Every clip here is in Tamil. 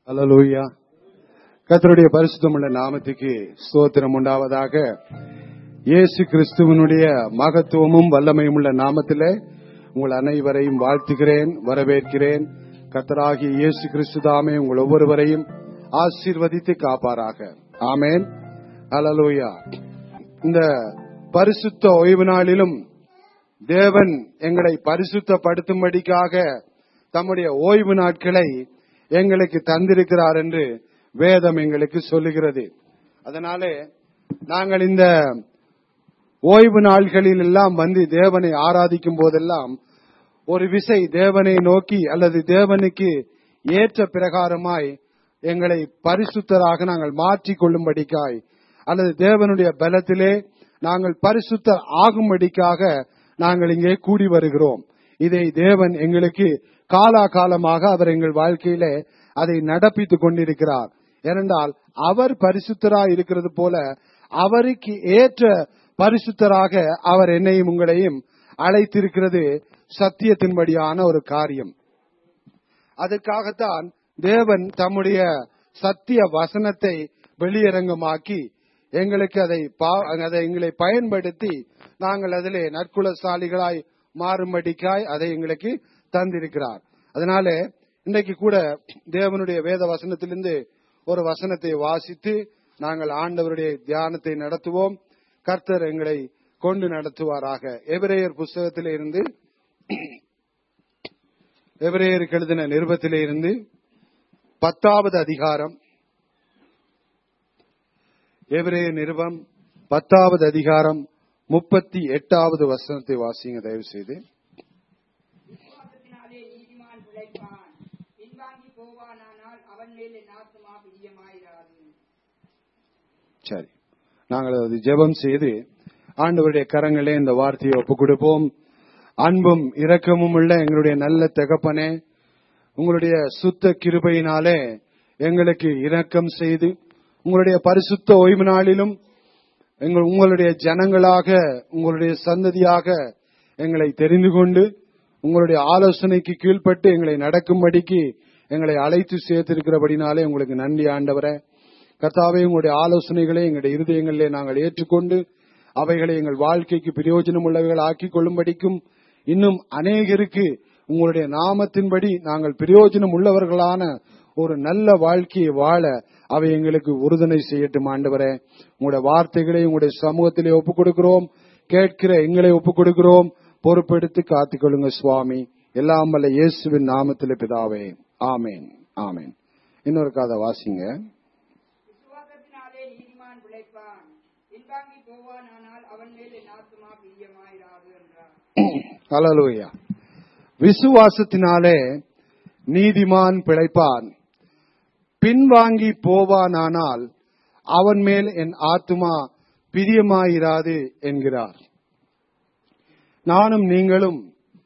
அல்லலூயா கர்த்தருடைய பரிசுத்தமுள்ள நாமத்துக்கு ஸ்தோத்திரம் உண்டாவதாக இயேசு கிறிஸ்துவனுடைய மகத்துவமும் வல்லமையும் உள்ள நாமத்திலே உங்கள் அனைவரையும் வாழ்த்துகிறேன் வரவேற்கிறேன் கர்த்தராகிய இயேசு கிறிஸ்து தாமே உங்கள் ஒவ்வொருவரையும் ஆசீர்வதித்து காப்பாராக ஆமேன் அல்லலூயா இந்த பரிசுத்த ஓய்வு நாளிலும் தேவன் எங்களை பரிசுத்தப்படுத்தும்படிக்காக தம்முடைய ஓய்வு நாட்களை எங்களுக்கு தந்திருக்கிறார் என்று வேதம் எங்களுக்கு சொல்லுகிறது அதனாலே நாங்கள் இந்த ஓய்வு நாள்களில் எல்லாம் வந்து தேவனை ஆராதிக்கும் போதெல்லாம் ஒரு விசை தேவனை நோக்கி அல்லது தேவனுக்கு ஏற்ற பிரகாரமாய் எங்களை பரிசுத்தராக நாங்கள் மாற்றிக் கொள்ளும்படிக்காய் அல்லது தேவனுடைய பலத்திலே நாங்கள் பரிசுத்தர் ஆகும்படிக்காக நாங்கள் இங்கே கூடி வருகிறோம் இதை தேவன் எங்களுக்கு காலாகாலமாக அவர் எங்கள் வாழ்க்கையிலே அதை நடப்பித்துக் கொண்டிருக்கிறார் ஏனென்றால் அவர் பரிசுத்தராய் இருக்கிறது போல அவருக்கு ஏற்ற பரிசுத்தராக அவர் என்னையும் உங்களையும் அழைத்திருக்கிறது சத்தியத்தின்படியான ஒரு காரியம் அதற்காகத்தான் தேவன் தம்முடைய சத்திய வசனத்தை வெளியரங்கமாக்கி எங்களுக்கு அதை பா- அதை எங்களை பயன்படுத்தி நாங்கள் அதிலே நற்குலசாலிகளாய் மாறும்படிக்காய் அதை எங்களுக்கு தந்திருக்கிறார் அதனால இன்றைக்கு கூட தேவனுடைய வேத வசனத்திலிருந்து ஒரு வசனத்தை வாசித்து நாங்கள் ஆண்டவருடைய தியானத்தை நடத்துவோம் கர்த்தர் எங்களை கொண்டு நடத்துவாராக எபிரேயர் புஸ்தகத்திலே இருந்து எபிரேயருக்கு எழுதின நிருபத்திலே இருந்து பத்தாவது அதிகாரம் எபிரேய நிருபம் பத்தாவது அதிகாரம் முப்பத்தி எட்டாவது வசனத்தை வாசிங்க தயவு செய்து விசுவாசத்தினாலே நீதிமான் பிழைப்பான் பின்வாங்கி போவானானால் அவன் மேல் என் ஆத்துமா பிரியமாயிராது சரி நாங்கள் அது ஜெபம் செய்து ஆண்டவருடைய கரங்களே இந்த வார்த்தையை ஒப்புக் கொடுப்போம் அன்பும் இரக்கமும் உள்ள எங்களுடைய நல்ல தகப்பனே உங்களுடைய சுத்த கிருபையினாலே எங்களுக்கு இரக்கம் செய்து உங்களுடைய பரிசுத்த ஓய்வு நாளிலும் எங்கள் உங்களுடைய ஜனங்களாக உங்களுடைய சந்ததியாக எங்களை தெரிந்து கொண்டு உங்களுடைய ஆலோசனைக்கு கீழ்ப்பட்டு எங்களை நடக்கும்படிக்கு எங்களை அழைத்து சேர்த்திருக்கிறபடினாலே உங்களுக்கு நன்றி ஆண்டவரே கர்த்தாவே உங்களுடைய ஆலோசனைகளை எங்களுடைய இருதயங்களிலே நாங்கள் ஏற்றுக்கொண்டு அவைகளை எங்கள் வாழ்க்கைக்கு பிரயோஜனம் உள்ளவைகள் ஆக்கிக் கொள்ளும்படிக்கும் இன்னும் அநேகருக்கு உங்களுடைய நாமத்தின்படி நாங்கள் பிரயோஜனம் உள்ளவர்களான ஒரு நல்ல வாழ்க்கையை வாழ அவை எங்களுக்கு உறுதுணை செய்யட்டும் ஆண்டவரே உங்களுடைய வார்த்தைகளை உங்களுடைய சமூகத்திலே ஒப்புக் கொடுக்கிறோம் கேட்கிற எங்களை ஒப்புக் கொடுக்கிறோம் பொறுப்பெடுத்து காத்துக்கொள்ளுங்க சுவாமி எல்லாம் வல்ல இயேசுவின் நாமத்திலே பிதாவே ஆமேன் ஆமேன் இன்னொரு கதை வாசிங்க விசுவாசத்தினாலே நீதிமான் பிழைப்பான் பின்வாங்கி போவானானால் அவன் மேல் என் ஆத்துமா பிரியமாயிராது என்றார் ஹalleluya விசுவாசத்தினாலே நீதிமான் பிழைப்பான் பின்வாங்கி போவானானால் அவன் மேல் என் ஆத்துமா பிரியமாயிராது என்கிறார் நானும் நீங்களும்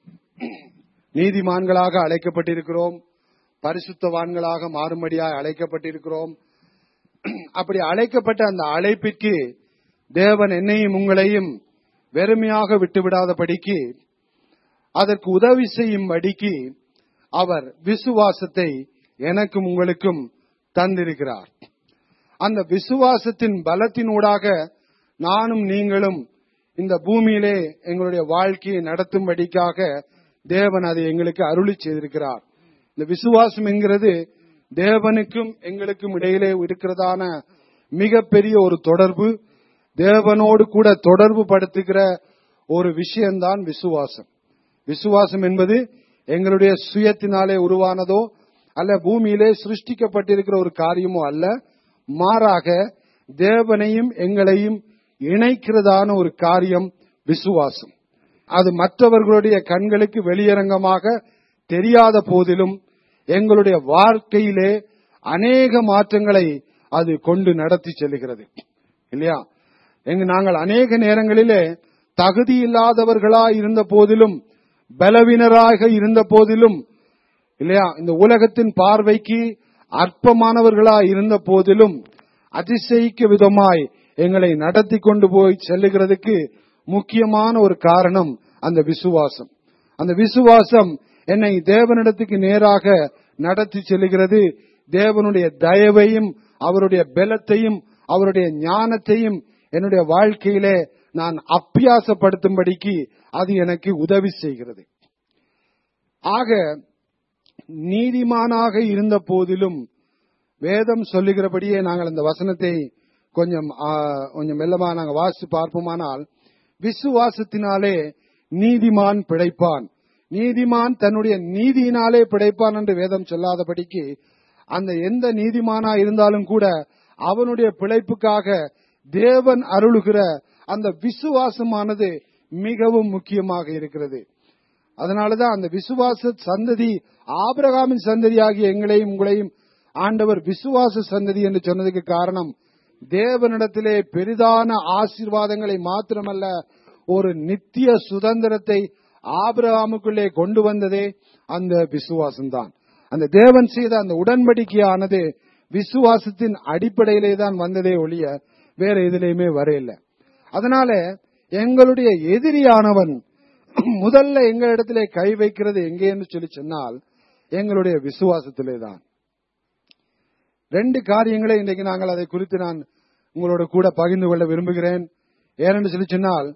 நீதிமான்களாக அழைக்கப்பட்டிருக்கிறோம் பரிசுத்தவான்களாக மாறும்படியாக அழைக்கப்பட்டிருக்கிறோம் அப்படி அழைக்கப்பட்ட அந்த அழைப்பிற்கு தேவன் என்னையும் உங்களையும் வெறுமையாக விட்டுவிடாதபடிக்கு அதற்கு உதவி செய்யும்படிக்கு அவர் விசுவாசத்தை எனக்கும் உங்களுக்கும் தந்திருக்கிறார் அந்த விசுவாசத்தின் பலத்தினூடாக நானும் நீங்களும் இந்த பூமியிலே எங்களுடைய வாழ்க்கையை நடத்தும்படிக்காக தேவன் அதை எங்களுக்கு அருளி செய்திருக்கிறார் இந்த விசுவாசம் என்கிறது தேவனுக்கும் எங்களுக்கும் இடையிலே இருக்கிறதான மிகப்பெரிய ஒரு தொடர்பு தேவனோடு கூட தொடர்பு படுத்துகிற ஒரு விஷயம்தான் விசுவாசம் விசுவாசம் என்பது எங்களுடைய சுயத்தினாலே உருவானதோ அல்ல பூமியிலே சிருஷ்டிக்கப்பட்டிருக்கிற ஒரு காரியமோ அல்ல மாறாக தேவனையும் எங்களையும் இணைக்கிறதான ஒரு காரியம் விசுவாசம் அது மற்றவர்களுடைய கண்களுக்கு வெளியரங்கமாக தெரியாத போதிலும் எங்களுடைய வாழ்க்கையிலே அநேக மாற்றங்களை அது கொண்டு நடத்தி செல்லுகிறது இல்லையா எங்க நாங்கள் அநேக நேரங்களிலே தகுதி இல்லாதவர்களாய் இருந்த போதிலும் பலவீனராக இருந்த போதிலும் இல்லையா இந்த உலகத்தின் பார்வைக்கு அற்பமானவர்களாய் இருந்த போதிலும் அதிசயிக்க விதமாய் எங்களை நடத்தி கொண்டு போய் செல்லுகிறதுக்கு முக்கியமான ஒரு காரணம் அந்த விசுவாசம் அந்த விசுவாசம் என்னை தேவனிடத்துக்கு நேராக நடத்தி செல்லுகிறது தேவனுடைய தயவையும் அவருடைய பலத்தையும் அவருடைய ஞானத்தையும் என்னுடைய வாழ்க்கையிலே நான் அப்பியாசப்படுத்தும்படிக்கு அது எனக்கு உதவி செய்கிறது ஆக நீதிமானாக இருந்த போதிலும் வேதம் சொல்லுகிறபடியே நாங்கள் அந்த வசனத்தை கொஞ்சம் ஆ, கொஞ்சம் மெல்லமா நாங்கள் வாசித்து பார்ப்போமானால் விசுவாசத்தினாலே நீதிமான் பிழைப்பான் நீதிமான் தன்னுடைய நீதியினாலே பிழைப்பான் என்று வேதம் சொல்லாதபடிக்கு அந்த எந்த நீதிமானா இருந்தாலும் கூட அவனுடைய பிழைப்புக்காக தேவன் அருளுகிற அந்த விசுவாசமானது மிகவும் முக்கியமாக இருக்கிறது அதனாலதான் அந்த விசுவாச சந்ததி ஆபிரகாமின் சந்ததியாகிய எங்களையும் உங்களையும் ஆண்டவர் விசுவாச சந்ததி என்று சொன்னதுக்கு காரணம் தேவனிடத்திலே பெரிதான ஆசீர்வாதங்களை மாத்திரமல்ல ஒரு நித்திய சுதந்திரத்தை ஆபிரகாமுக்குள்ளே கொண்டு வந்ததே அந்த விசுவாசம்தான் அந்த தேவன் செய்த அந்த உடன்படிக்கையானது விசுவாசத்தின் அடிப்படையிலே தான் வந்ததே ஒழிய வேற எதிலையுமே வரையில அதனால எங்களுடைய எதிரியானவன் முதல்ல எங்களிடத்திலே கை வைக்கிறது எங்கே என்று சொல்லி சொன்னால் எங்களுடைய விசுவாசத்திலே தான் ரெண்டு காரியங்களை இன்றைக்கு நாங்கள் அதை குறித்து நான் உங்களோட கூட பகிர்ந்து கொள்ள விரும்புகிறேன் ஏனென்று சொல்லி சொன்னால்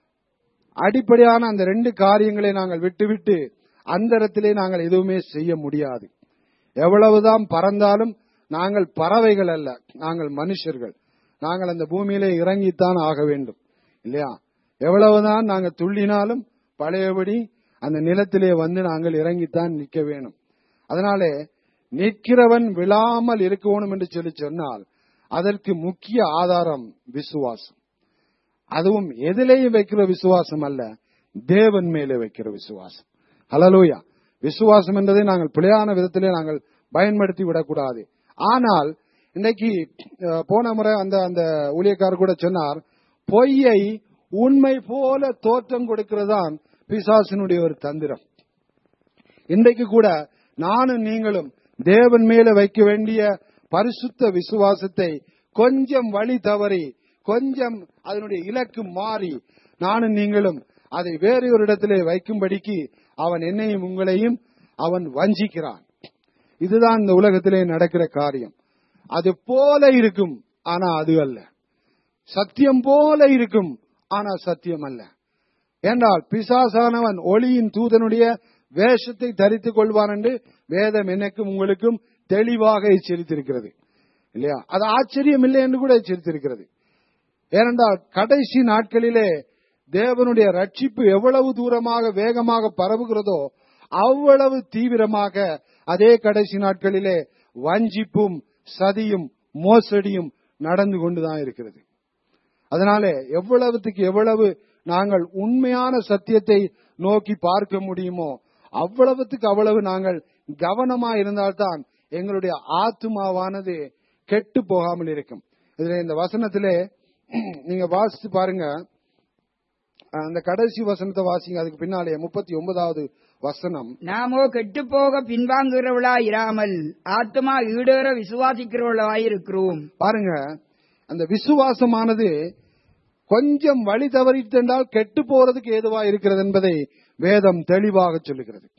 அடிப்படையான அந்த ரெண்டு காரியங்களை நாங்கள் விட்டுவிட்டு அந்தரத்திலே நாங்கள் எதுவுமே செய்ய முடியாது எவ்வளவுதான் பறந்தாலும் நாங்கள் பறவைகள் அல்ல நாங்கள் மனுஷர்கள் நாங்கள் அந்த பூமியிலே இறங்கித்தான் ஆக வேண்டும் இல்லையா எவ்வளவுதான் நாங்கள் துள்ளினாலும் பழையபடி அந்த நிலத்திலே வந்து நாங்கள் இறங்கித்தான் நிற்க வேணும் அதனாலே நிற்கிறவன் விழாமல் இருக்கணும் என்று சொல்லி சொன்னால் அதற்கு முக்கிய ஆதாரம் விசுவாசம் அதுவும் எதிலேயும் வைக்கிற விசுவாசம் அல்ல தேவன் மேலே வைக்கிற விசுவாசம் ஹலலூயா விசுவாசம் என்பதை நாங்கள் பிழையான விதத்திலே நாங்கள் பயன்படுத்தி விடக்கூடாது ஆனால் இன்னைக்கு அஹ், போன முறை அந்த அந்த ஊழியக்காரர் கூட சொன்னார் பொய்யை உண்மை போல தோற்றம் கொடுக்கிறதான் பிசாசினுடைய ஒரு தந்திரம் இன்றைக்கு கூட நானும் நீங்களும் தேவன் மேல வைக்க வேண்டிய பரிசுத்த விசுவாசத்தை கொஞ்சம் வழி தவறி கொஞ்சம் அதனுடைய இலக்கு மாறி நானும் நீங்களும் அதை வேறு ஒரு இடத்திலே வைக்கும்படிக்கு அவன் என்னையும் உங்களையும் அவன் வஞ்சிக்கிறான் இதுதான் இந்த உலகத்திலே நடக்கிற காரியம் அது போல இருக்கும் ஆனா அது அல்ல சத்தியம் போல இருக்கும் ஆனா சத்தியம் அல்ல என்றால் பிசாசானவன் ஒளியின் தூதனுடைய வேஷத்தை தரித்துக் கொள்வான் என்று வேதம் எனக்கும் உங்களுக்கும் தெளிவாக எச்சரித்திருக்கிறது இல்லையா அது ஆச்சரியம் இல்லை என்று கூட எச்சரித்திருக்கிறது ஏனென்றால் கடைசி நாட்களிலே தேவனுடைய ரட்சிப்பு எவ்வளவு தூரமாக வேகமாக பரவுகிறதோ அவ்வளவு தீவிரமாக அதே கடைசி நாட்களிலே வஞ்சிப்பும் சதியும் மோசடியும் நடந்து கொண்டுதான் இருக்கிறது அதனாலே எவ்வளவுத்துக்கு எவ்வளவு நாங்கள் உண்மையான சத்தியத்தை நோக்கி பார்க்க முடியுமோ அவ்வளவுத்துக்கு அவ்வளவு நாங்கள் கவனமா இருந்தால்தான் எங்களுடைய ஆத்துமாவானது கெட்டு போகாமல் இருக்கும் இதுல இந்த வசனத்திலே நீங்க வாசித்து பாருங்க அந்த கடைசி வசனத்தை வாசிங்க அதுக்கு பின்னாலே முப்பத்தி ஒன்பதாவது வசனம் நாமோ கெட்டுப்போக பின்வாங்குகிறவளா இராமல் ஆத்மா ஈடேற விசுவாசிக்கிறவளாயிருக்கிறோம் பாருங்க அந்த விசுவாசமானது கொஞ்சம் வழி தவறிட்டென்றால் கெட்டு போறதுக்கு ஏதுவா இருக்கிறது என்பதை வேதம் தெளிவாக சொல்லுகிறது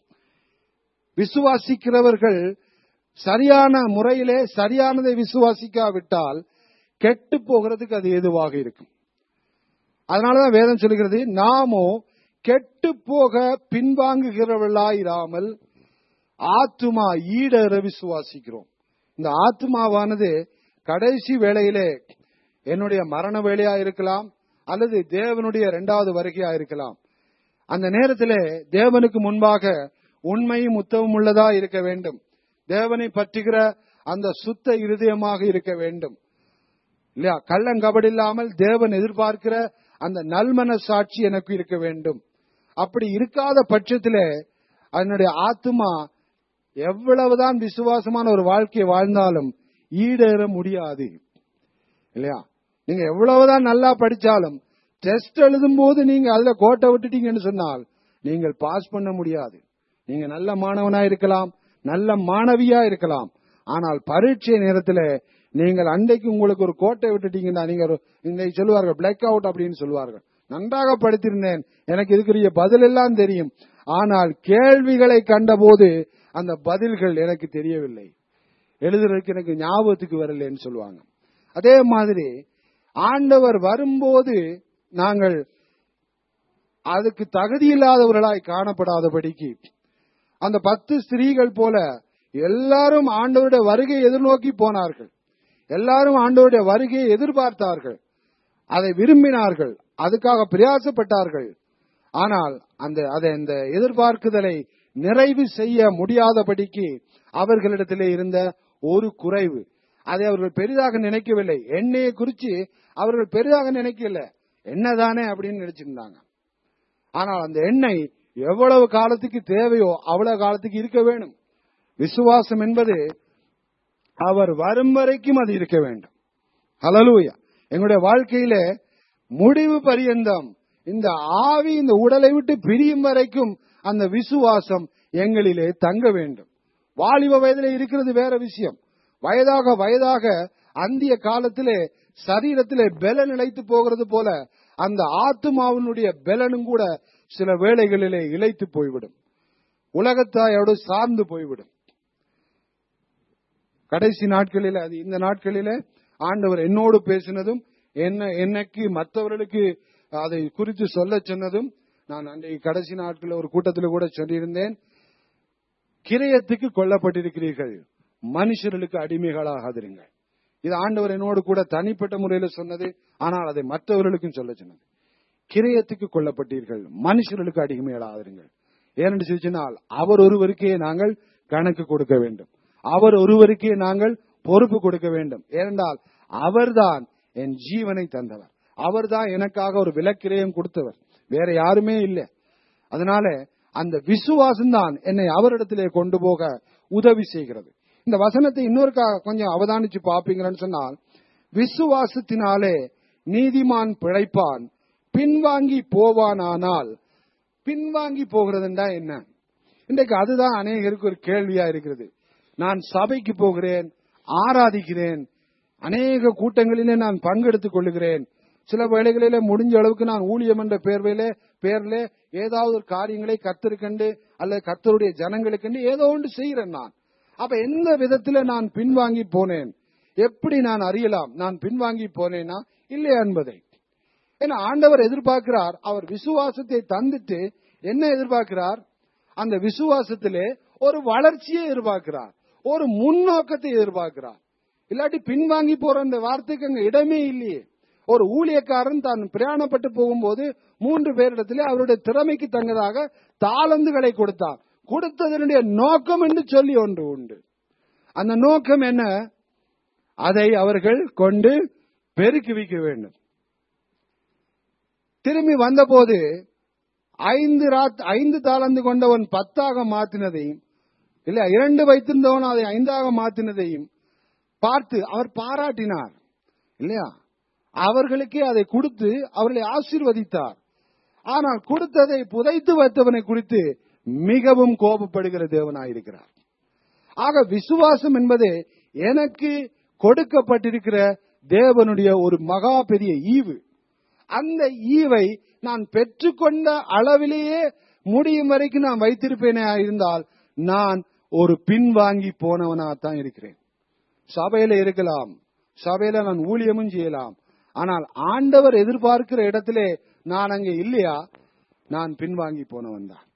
விசுவாசிக்கிறவர்கள் சரியான முறையிலே சரியானதை விசுவாசிக்காவிட்டால் கெட்டு போகிறதுக்கு அது ஏதுவாக இருக்கும் அதனாலதான் வேதம் சொல்லுகிறது நாமோ கெட்டு போக பின்வாங்குகிறவர்களாயிராமல் ஆத்துமா ஈடற விசுவாசிக்கிறோம் இந்த ஆத்துமாவானது கடைசி வேளையிலே என்னுடைய மரண வேலையா இருக்கலாம் அல்லது தேவனுடைய இரண்டாவது வருகையா இருக்கலாம் அந்த நேரத்திலே தேவனுக்கு முன்பாக உண்மையும் உத்தவம் உள்ளதா இருக்க வேண்டும் தேவனை பற்றுகிற அந்த சுத்த இருதயமாக இருக்க வேண்டும் இல்லையா கள்ளங்கபடி இல்லாமல் தேவன் எதிர்பார்க்கிற அந்த நல்மன சாட்சி எனக்கு இருக்க வேண்டும் அப்படி இருக்காத பட்சத்திலே அதனுடைய ஆத்துமா எவ்வளவுதான் விசுவாசமான ஒரு வாழ்க்கையை வாழ்ந்தாலும் ஈடேற முடியாது இல்லையா நீங்க எவ்வளவுதான் நல்லா படிச்சாலும் டெஸ்ட் எழுதும் போது நீங்க அதுல கோட்டை விட்டுட்டீங்கன்னு சொன்னால் நீங்கள் பாஸ் பண்ண முடியாது நீங்க நல்ல மாணவனா இருக்கலாம் நல்ல மாணவியா இருக்கலாம் ஆனால் பரீட்சை நேரத்துல நீங்கள் அன்றைக்கு உங்களுக்கு ஒரு கோட்டை விட்டுட்டீங்கன்னா நீங்க ஒரு இன்னைக்கு சொல்லுவார்கள் பிளாக் அவுட் அப்படின்னு சொல்லுவார்கள் நன்றாக படித்திருந்தேன் எனக்கு இதுக்குரிய பதில் எல்லாம் தெரியும் ஆனால் கேள்விகளை கண்டபோது அந்த பதில்கள் எனக்கு தெரியவில்லை எழுதுறதுக்கு எனக்கு ஞாபகத்துக்கு வரலன்னு சொல்லுவாங்க அதே மாதிரி ஆண்டவர் வரும்போது நாங்கள் அதுக்கு தகுதியில்லாதவர்களாய் காணப்படாதபடிக்கு அந்த பத்து ஸ்திரீகள் போல எல்லாரும் ஆண்டவருடைய வருகையை எதிர்நோக்கி போனார்கள் எல்லாரும் ஆண்டவருடைய வருகையை எதிர்பார்த்தார்கள் அதை விரும்பினார்கள் அதுக்காக பிரயாசப்பட்டார்கள் ஆனால் அந்த அதை அந்த எதிர்பார்க்குதலை நிறைவு செய்ய முடியாதபடிக்கு அவர்களிடத்திலே இருந்த ஒரு குறைவு அதை அவர்கள் பெரிதாக நினைக்கவில்லை எண்ணெயை குறித்து அவர்கள் பெரிதாக நினைக்கல என்னதானே அப்படின்னு நினைச்சிருந்தாங்க ஆனால் அந்த எண்ணெய் எவ்வளவு காலத்துக்கு தேவையோ அவ்வளவு காலத்துக்கு இருக்க வேணும் விசுவாசம் என்பது அவர் வரும் வரைக்கும் அது இருக்க வேண்டும் ஹலலூயா எங்களுடைய வாழ்க்கையில முடிவு பரியந்தம் இந்த ஆவி இந்த உடலை விட்டு பிரியும் வரைக்கும் அந்த விசுவாசம் எங்களிலே தங்க வேண்டும் வாலிப வயதிலே இருக்கிறது வேற விஷயம் வயதாக வயதாக அந்திய காலத்திலே சரீரத்திலே பெல நிலைத்து போகிறது போல அந்த ஆத்துமாவினுடைய பெலனும் கூட சில வேளைகளிலே இழைத்து போய்விடும் உலகத்தாயோடு சார்ந்து போய்விடும் கடைசி நாட்களில் அது இந்த நாட்களிலே ஆண்டவர் என்னோடு பேசினதும் என்ன எனக்கு மற்றவர்களுக்கு அதை குறித்து சொல்ல சொன்னதும் நான் அன்றைக்கு கடைசி நாட்களில் ஒரு கூட்டத்தில் கூட சொல்லியிருந்தேன் கிரயத்துக்கு கொல்லப்பட்டிருக்கிறீர்கள் மனுஷர்களுக்கு அடிமைகளாகாதிருங்கள் இது ஆண்டவர் என்னோடு கூட தனிப்பட்ட முறையில் சொன்னது ஆனால் அதை மற்றவர்களுக்கும் சொல்ல சொன்னது கிரயத்துக்கு கொல்லப்பட்டீர்கள் மனுஷர்களுக்கு அடிமைகளாகாதிருங்கள் ஏனென்று சொல்லினால் அவர் ஒருவருக்கே நாங்கள் கணக்கு கொடுக்க வேண்டும் அவர் ஒருவருக்கே நாங்கள் பொறுப்பு கொடுக்க வேண்டும் ஏனென்றால் அவர்தான் என் ஜீவனை தந்தவர் அவர்தான் எனக்காக ஒரு விலக்கிரயம் கொடுத்தவர் வேற யாருமே இல்லை அதனால அந்த விசுவாசம் தான் என்னை அவரிடத்திலே கொண்டு போக உதவி செய்கிறது இந்த வசனத்தை இன்னொரு கா- கொஞ்சம் அவதானிச்சு பாப்பீங்கன்னு சொன்னால் விசுவாசத்தினாலே நீதிமான் பிழைப்பான் பின்வாங்கி போவானானால் பின்வாங்கி போகிறதுண்டா என்ன இன்றைக்கு அதுதான் அநேகருக்கு ஒரு கேள்வியா இருக்கிறது நான் சபைக்கு போகிறேன் ஆராதிக்கிறேன் அநேக கூட்டங்களிலே நான் பங்கெடுத்துக் கொள்ளுகிறேன் சில வேளைகளிலே முடிஞ்ச அளவுக்கு நான் ஊழியம் என்ற பேர்வையிலே பேர்ல ஏதாவது ஒரு காரியங்களை கத்திருக்கண்டு அல்லது கத்தருடைய ஜனங்களுக்கண்டு ஏதோ ஒன்று செய்கிறேன் நான் அப்ப எந்த விதத்துல நான் பின்வாங்கி போனேன் எப்படி நான் அறியலாம் நான் பின்வாங்கி போனேனா இல்லையா என்பதை ஏன்னா ஆண்டவர் எதிர்பார்க்கிறார் அவர் விசுவாசத்தை தந்துட்டு என்ன எதிர்பார்க்கிறார் அந்த விசுவாசத்திலே ஒரு வளர்ச்சியை எதிர்பார்க்கிறார் ஒரு முன்னோக்கத்தை எதிர்பார்க்கிறார் இல்லாட்டி பின்வாங்கி போற அந்த வார்த்தைக்கு அங்க இடமே இல்லையே ஒரு ஊழியக்காரன் தான் பிரயாணப்பட்டு போகும்போது மூன்று பேரிடத்திலே அவருடைய திறமைக்கு தங்கதாக தாளந்துகளை கொடுத்தார் கொடுத்ததனுடைய நோக்கம் என்று சொல்லி ஒன்று உண்டு அந்த நோக்கம் என்ன அதை அவர்கள் கொண்டு பெருக்குவிக்க வேண்டும் திரும்பி வந்தபோது ஐந்து ராத் ஐந்து தாளந்து கொண்டவன் பத்தாக மாத்தினதையும் இல்ல இரண்டு வைத்திருந்தவன் அதை ஐந்தாக மாத்தினதையும் பார்த்து அவர் பாராட்டினார் இல்லையா அவர்களுக்கே அதை கொடுத்து அவர்களை ஆசீர்வதித்தார் ஆனால் கொடுத்ததை புதைத்து வைத்தவனை குறித்து மிகவும் கோபப்படுகிற தேவனாயிருக்கிறார் ஆக விசுவாசம் என்பது எனக்கு கொடுக்கப்பட்டிருக்கிற தேவனுடைய ஒரு மகா பெரிய ஈவு அந்த ஈவை நான் பெற்றுக்கொண்ட அளவிலேயே முடியும் வரைக்கும் நான் வைத்திருப்பேனே இருந்தால் நான் ஒரு பின்வாங்கி போனவனாத்தான் இருக்கிறேன் சபையில இருக்கலாம் சபையில நான் ஊழியமும் செய்யலாம் ஆனால் ஆண்டவர் எதிர்பார்க்கிற இடத்திலே நான் அங்கே இல்லையா நான் பின்வாங்கி போனவன் தான்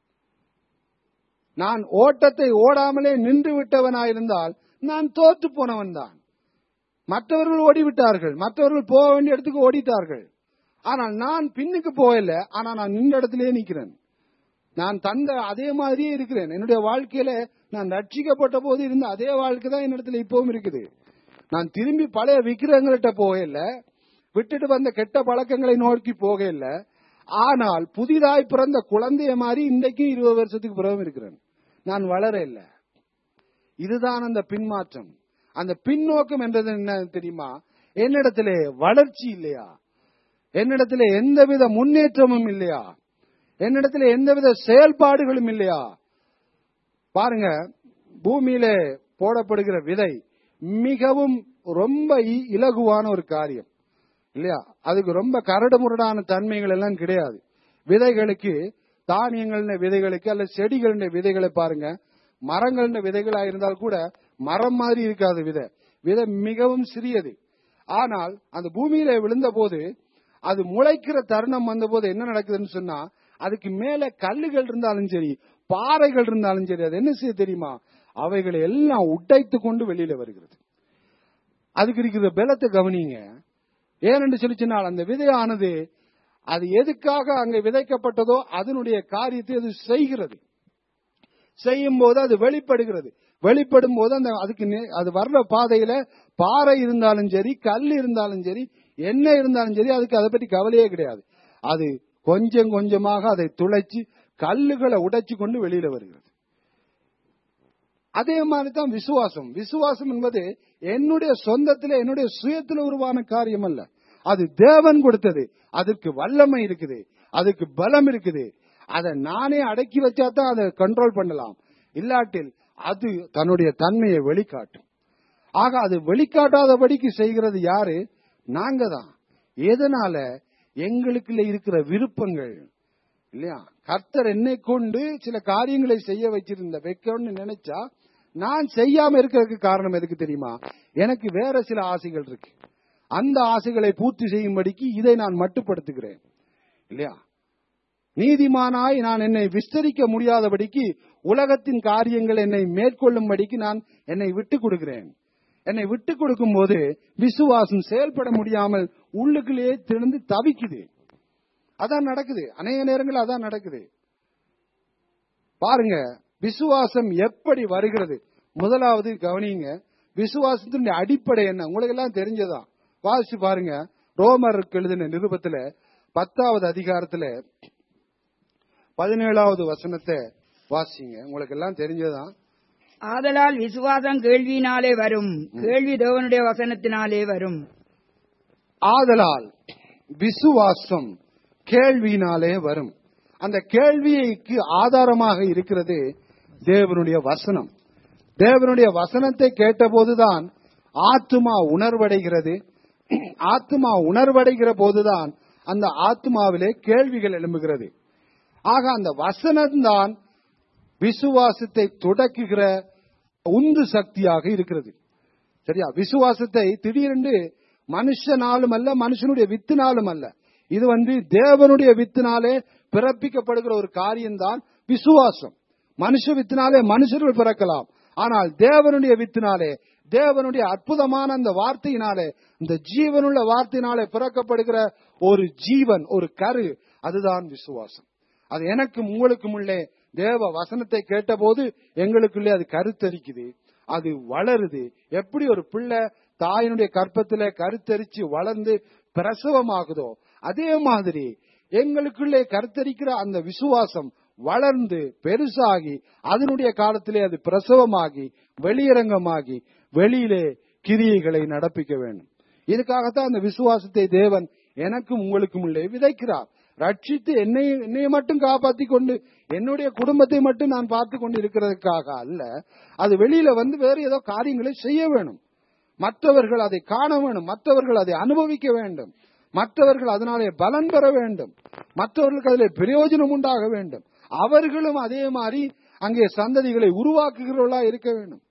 நான் ஓட்டத்தை ஓடாமலே நின்று விட்டவனாயிருந்தால் நான் தோற்று போனவன் தான் மற்றவர்கள் ஓடிவிட்டார்கள் மற்றவர்கள் போக வேண்டிய இடத்துக்கு ஓடிட்டார்கள் ஆனால் நான் பின்னுக்கு போகல ஆனா நான் நின்ற இடத்திலேயே நிக்கிறேன் நான் தந்த அதே மாதிரியே இருக்கிறேன் என்னுடைய வாழ்க்கையில நான் ரட்சிக்கப்பட்ட போது இருந்த அதே வாழ்க்கை தான் என்னிடத்துல இப்பவும் இருக்குது நான் திரும்பி பழைய விக்கிரகங்கள்கிட்ட போகல விட்டுட்டு வந்த கெட்ட பழக்கங்களை நோக்கி போகல ஆனால் புதிதாய் பிறந்த குழந்தைய மாதிரி இன்றைக்கும் இருபது வருஷத்துக்கு பிறகும் இருக்கிறேன் நான் வளர இல்லை இதுதான் அந்த பின்மாற்றம் அந்த பின்னோக்கம் என்றது என்ன தெரியுமா என்னிடத்திலே வளர்ச்சி இல்லையா என்னிடத்திலே எந்தவித முன்னேற்றமும் இல்லையா என்னிடத்திலே எந்தவித செயல்பாடுகளும் இல்லையா பாருங்க பூமியில போடப்படுகிற விதை மிகவும் ரொம்ப இ- இலகுவான ஒரு காரியம் இல்லையா அதுக்கு ரொம்ப கரடு முரடான தன்மைகள் எல்லாம் கிடையாது விதைகளுக்கு தானியங்களின் விதைகளுக்கு அல்ல செடிகளின் விதைகளை பாருங்க மரங்களின் விதைகளா இருந்தால் கூட மரம் மாதிரி இருக்காது விதை விதை மிகவும் சிறியது ஆனால் அந்த பூமியில விழுந்த போது அது முளைக்கிற தருணம் வந்த போது என்ன நடக்குதுன்னு சொன்னா அதுக்கு மேல கல்லுகள் இருந்தாலும் சரி பாறைகள் இருந்தாலும் சரி அது என்ன செய்ய தெரியுமா அவைகளை எல்லாம் உடைத்து கொண்டு வெளியில வருகிறது அதுக்கு இருக்கிற பலத்தை கவனிங்க ஏனென்று சொல்லி சொன்னால் அந்த விதையானது அது எதுக்காக அங்க விதைக்கப்பட்டதோ அதனுடைய காரியத்தை அது செய்கிறது செய்யும் போது அது வெளிப்படுகிறது வெளிப்படும் போது அந்த அதுக்கு நே- அது வர்ற பாதையில பாறை இருந்தாலும் சரி கல் இருந்தாலும் சரி என்ன இருந்தாலும் சரி அதுக்கு அதை பற்றி கவலையே கிடையாது அது கொஞ்சம் கொஞ்சமாக அதை துளைச்சு கல்லுகளை உடைச்சு கொண்டு வெளியில வருகிறது அதே மாதிரி தான் விசுவாசம் விசுவாசம் என்பது என்னுடைய சொந்தத்திலே என்னுடைய சுயத்தில் உருவான காரியம் அல்ல அது தேவன் கொடுத்தது அதற்கு வல்லமை இருக்குது அதுக்கு பலம் இருக்குது அதை நானே அடக்கி வச்சா தான் அதை கண்ட்ரோல் பண்ணலாம் இல்லாட்டில் அது தன்னுடைய தன்மையை வெளிக்காட்டும் ஆக அது வெளிக்காட்டாதபடிக்கு செய்கிறது யாரு நாங்க தான் எதனால எங்களுக்குள்ள இருக்கிற விருப்பங்கள் இல்லையா கர்த்தர் என்னை கொண்டு சில காரியங்களை செய்ய வச்சிருந்த வைக்கணும்னு நினைச்சா நான் செய்யாம இருக்கிறதுக்கு காரணம் எதுக்கு தெரியுமா எனக்கு வேற சில ஆசைகள் இருக்கு அந்த ஆசைகளை பூர்த்தி செய்யும்படிக்கு இதை நான் மட்டுப்படுத்துகிறேன் இல்லையா நீதிமானாய் நான் என்னை விஸ்தரிக்க முடியாதபடிக்கு உலகத்தின் காரியங்கள் என்னை மேற்கொள்ளும்படிக்கு நான் என்னை விட்டு கொடுக்கிறேன் என்னை விட்டு கொடுக்கும் போது விசுவாசம் செயல்பட முடியாமல் உள்ளுக்குள்ளேயே திறந்து தவிக்குது அதான் நடக்குது அநேக நேரங்கள் அதான் நடக்குது பாருங்க விசுவாசம் எப்படி வருகிறது முதலாவது கவனிங்க விசுவாசத்தினுடைய அடிப்படை என்ன உங்களுக்கு எல்லாம் தெரிஞ்சதா வாசிச்சு பாருங்க ரோமருக்கு எழுதின நிருபத்துல பத்தாவது அதிகாரத்துல பதினேழாவது வசனத்தை வாசிங்க உங்களுக்கு எல்லாம் தெரிஞ்சதுதான் ஆதலால் விசுவாசம் கேள்வியினாலே வரும் கேள்வி தேவனுடைய வசனத்தினாலே வரும் ஆதலால் விசுவாசம் கேள்வியினாலே வரும் அந்த கேள்விக்கு ஆதாரமாக இருக்கிறது தேவனுடைய வசனம் தேவனுடைய வசனத்தை கேட்டபோதுதான் ஆத்துமா உணர்வடைகிறது ஆத்துமா உணர்வடைகிற போதுதான் அந்த ஆத்துமாவிலே கேள்விகள் எழும்புகிறது ஆக அந்த வசனம்தான் விசுவாசத்தை தொடக்குகிற உந்து சக்தியாக இருக்கிறது சரியா விசுவாசத்தை திடீரென்று மனுஷனாலும் அல்ல மனுஷனுடைய வித்தினாலும் அல்ல இது வந்து தேவனுடைய வித்தினாலே பிறப்பிக்கப்படுகிற ஒரு காரியம்தான் விசுவாசம் மனுஷ வித்தினாலே மனுஷர்கள் பிறக்கலாம் ஆனால் தேவனுடைய வித்தினாலே தேவனுடைய அற்புதமான அந்த வார்த்தையினாலே இந்த ஜீவனுள்ள வார்த்தையினாலே பிறக்கப்படுகிற ஒரு ஜீவன் ஒரு கரு அதுதான் விசுவாசம் அது எனக்கும் உங்களுக்கும் உள்ளே தேவ வசனத்தை கேட்டபோது எங்களுக்குள்ளே அது கருத்தரிக்குது அது வளருது எப்படி ஒரு பிள்ளை தாயினுடைய கற்பத்திலே கருத்தரிச்சு வளர்ந்து பிரசவமாகுதோ அதே மாதிரி எங்களுக்குள்ளே கருத்தரிக்கிற அந்த விசுவாசம் வளர்ந்து பெருசாகி அதனுடைய காலத்திலே அது பிரசவமாகி வெளியரங்கமாகி வெளியிலே கிரியைகளை நடப்பிக்க வேண்டும் இதுக்காகத்தான் அந்த விசுவாசத்தை தேவன் எனக்கும் உங்களுக்கும் உள்ளே விதைக்கிறார் ரட்சித்து என்னை என்னை மட்டும் காப்பாத்தி கொண்டு என்னுடைய குடும்பத்தை மட்டும் நான் பார்த்து கொண்டு இருக்கிறதுக்காக அல்ல அது வெளியில வந்து வேற ஏதோ காரியங்களை செய்ய வேணும் மற்றவர்கள் அதை காண வேணும் மற்றவர்கள் அதை அனுபவிக்க வேண்டும் மற்றவர்கள் அதனாலே பலன் பெற வேண்டும் மற்றவர்களுக்கு அதில் பிரயோஜனம் உண்டாக வேண்டும் அவர்களும் அதே மாதிரி அங்கே சந்ததிகளை உருவாக்குகிறவர்களா இருக்க வேண்டும்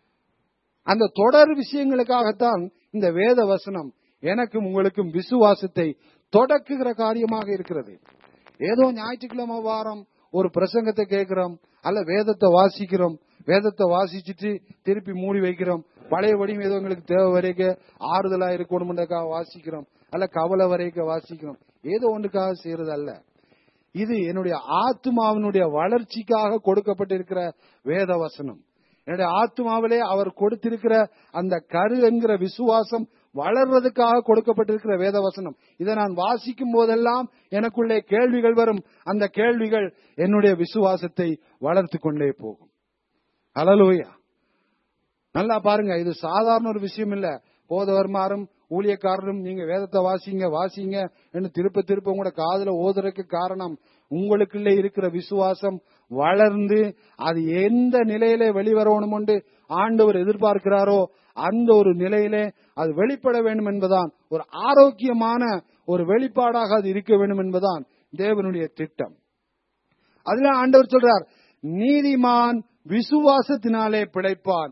அந்த தொடர் விஷயங்களுக்காகத்தான் இந்த வேத வசனம் எனக்கும் உங்களுக்கும் விசுவாசத்தை தொடக்குகிற காரியமாக இருக்கிறது ஏதோ ஞாயிற்றுக்கிழமை வாரம் ஒரு பிரசங்கத்தை கேட்கிறோம் அல்ல வேதத்தை வாசிக்கிறோம் வேதத்தை வாசிச்சுட்டு திருப்பி மூடி வைக்கிறோம் பழையபடியும் ஏதோ எங்களுக்கு தேவை வரைக்க ஆறுதலா இருக்கணும்ன்றக்காக வாசிக்கிறோம் அல்ல கவலை வரைக்க வாசிக்கிறோம் ஏதோ ஒன்றுக்காக செய்யறது அல்ல இது என்னுடைய ஆத்மாவினுடைய வளர்ச்சிக்காக கொடுக்கப்பட்டிருக்கிற வேத வசனம் என்னுடைய ஆத்மாவிலே அவர் கொடுத்திருக்கிற அந்த கரு என்கிற விசுவாசம் வளர்றதுக்காக கொடுக்கப்பட்டிருக்கிற வேத வசனம் இதை நான் வாசிக்கும் போதெல்லாம் எனக்குள்ளே கேள்விகள் வரும் அந்த கேள்விகள் என்னுடைய விசுவாசத்தை வளர்த்து கொண்டே போகும் அலலோயா நல்லா பாருங்க இது சாதாரண ஒரு விஷயம் இல்ல போதவர்மாரும் ஊழியக்காரரும் நீங்க வேதத்தை வாசிங்க வாசிங்க என்று திருப்ப திருப்ப உங்களோட காதுல ஓதுறதுக்கு காரணம் உங்களுக்குள்ளே இருக்கிற விசுவாசம் வளர்ந்து அது எந்த நிலையிலே வெளிவரணும் என்று ஆண்டவர் எதிர்பார்க்கிறாரோ அந்த ஒரு நிலையிலே அது வெளிப்பட வேண்டும் என்பதான் ஒரு ஆரோக்கியமான ஒரு வெளிப்பாடாக அது இருக்க வேண்டும் என்பதான் தேவனுடைய திட்டம் அதுல ஆண்டவர் சொல்றார் நீதிமான் விசுவாசத்தினாலே பிழைப்பான்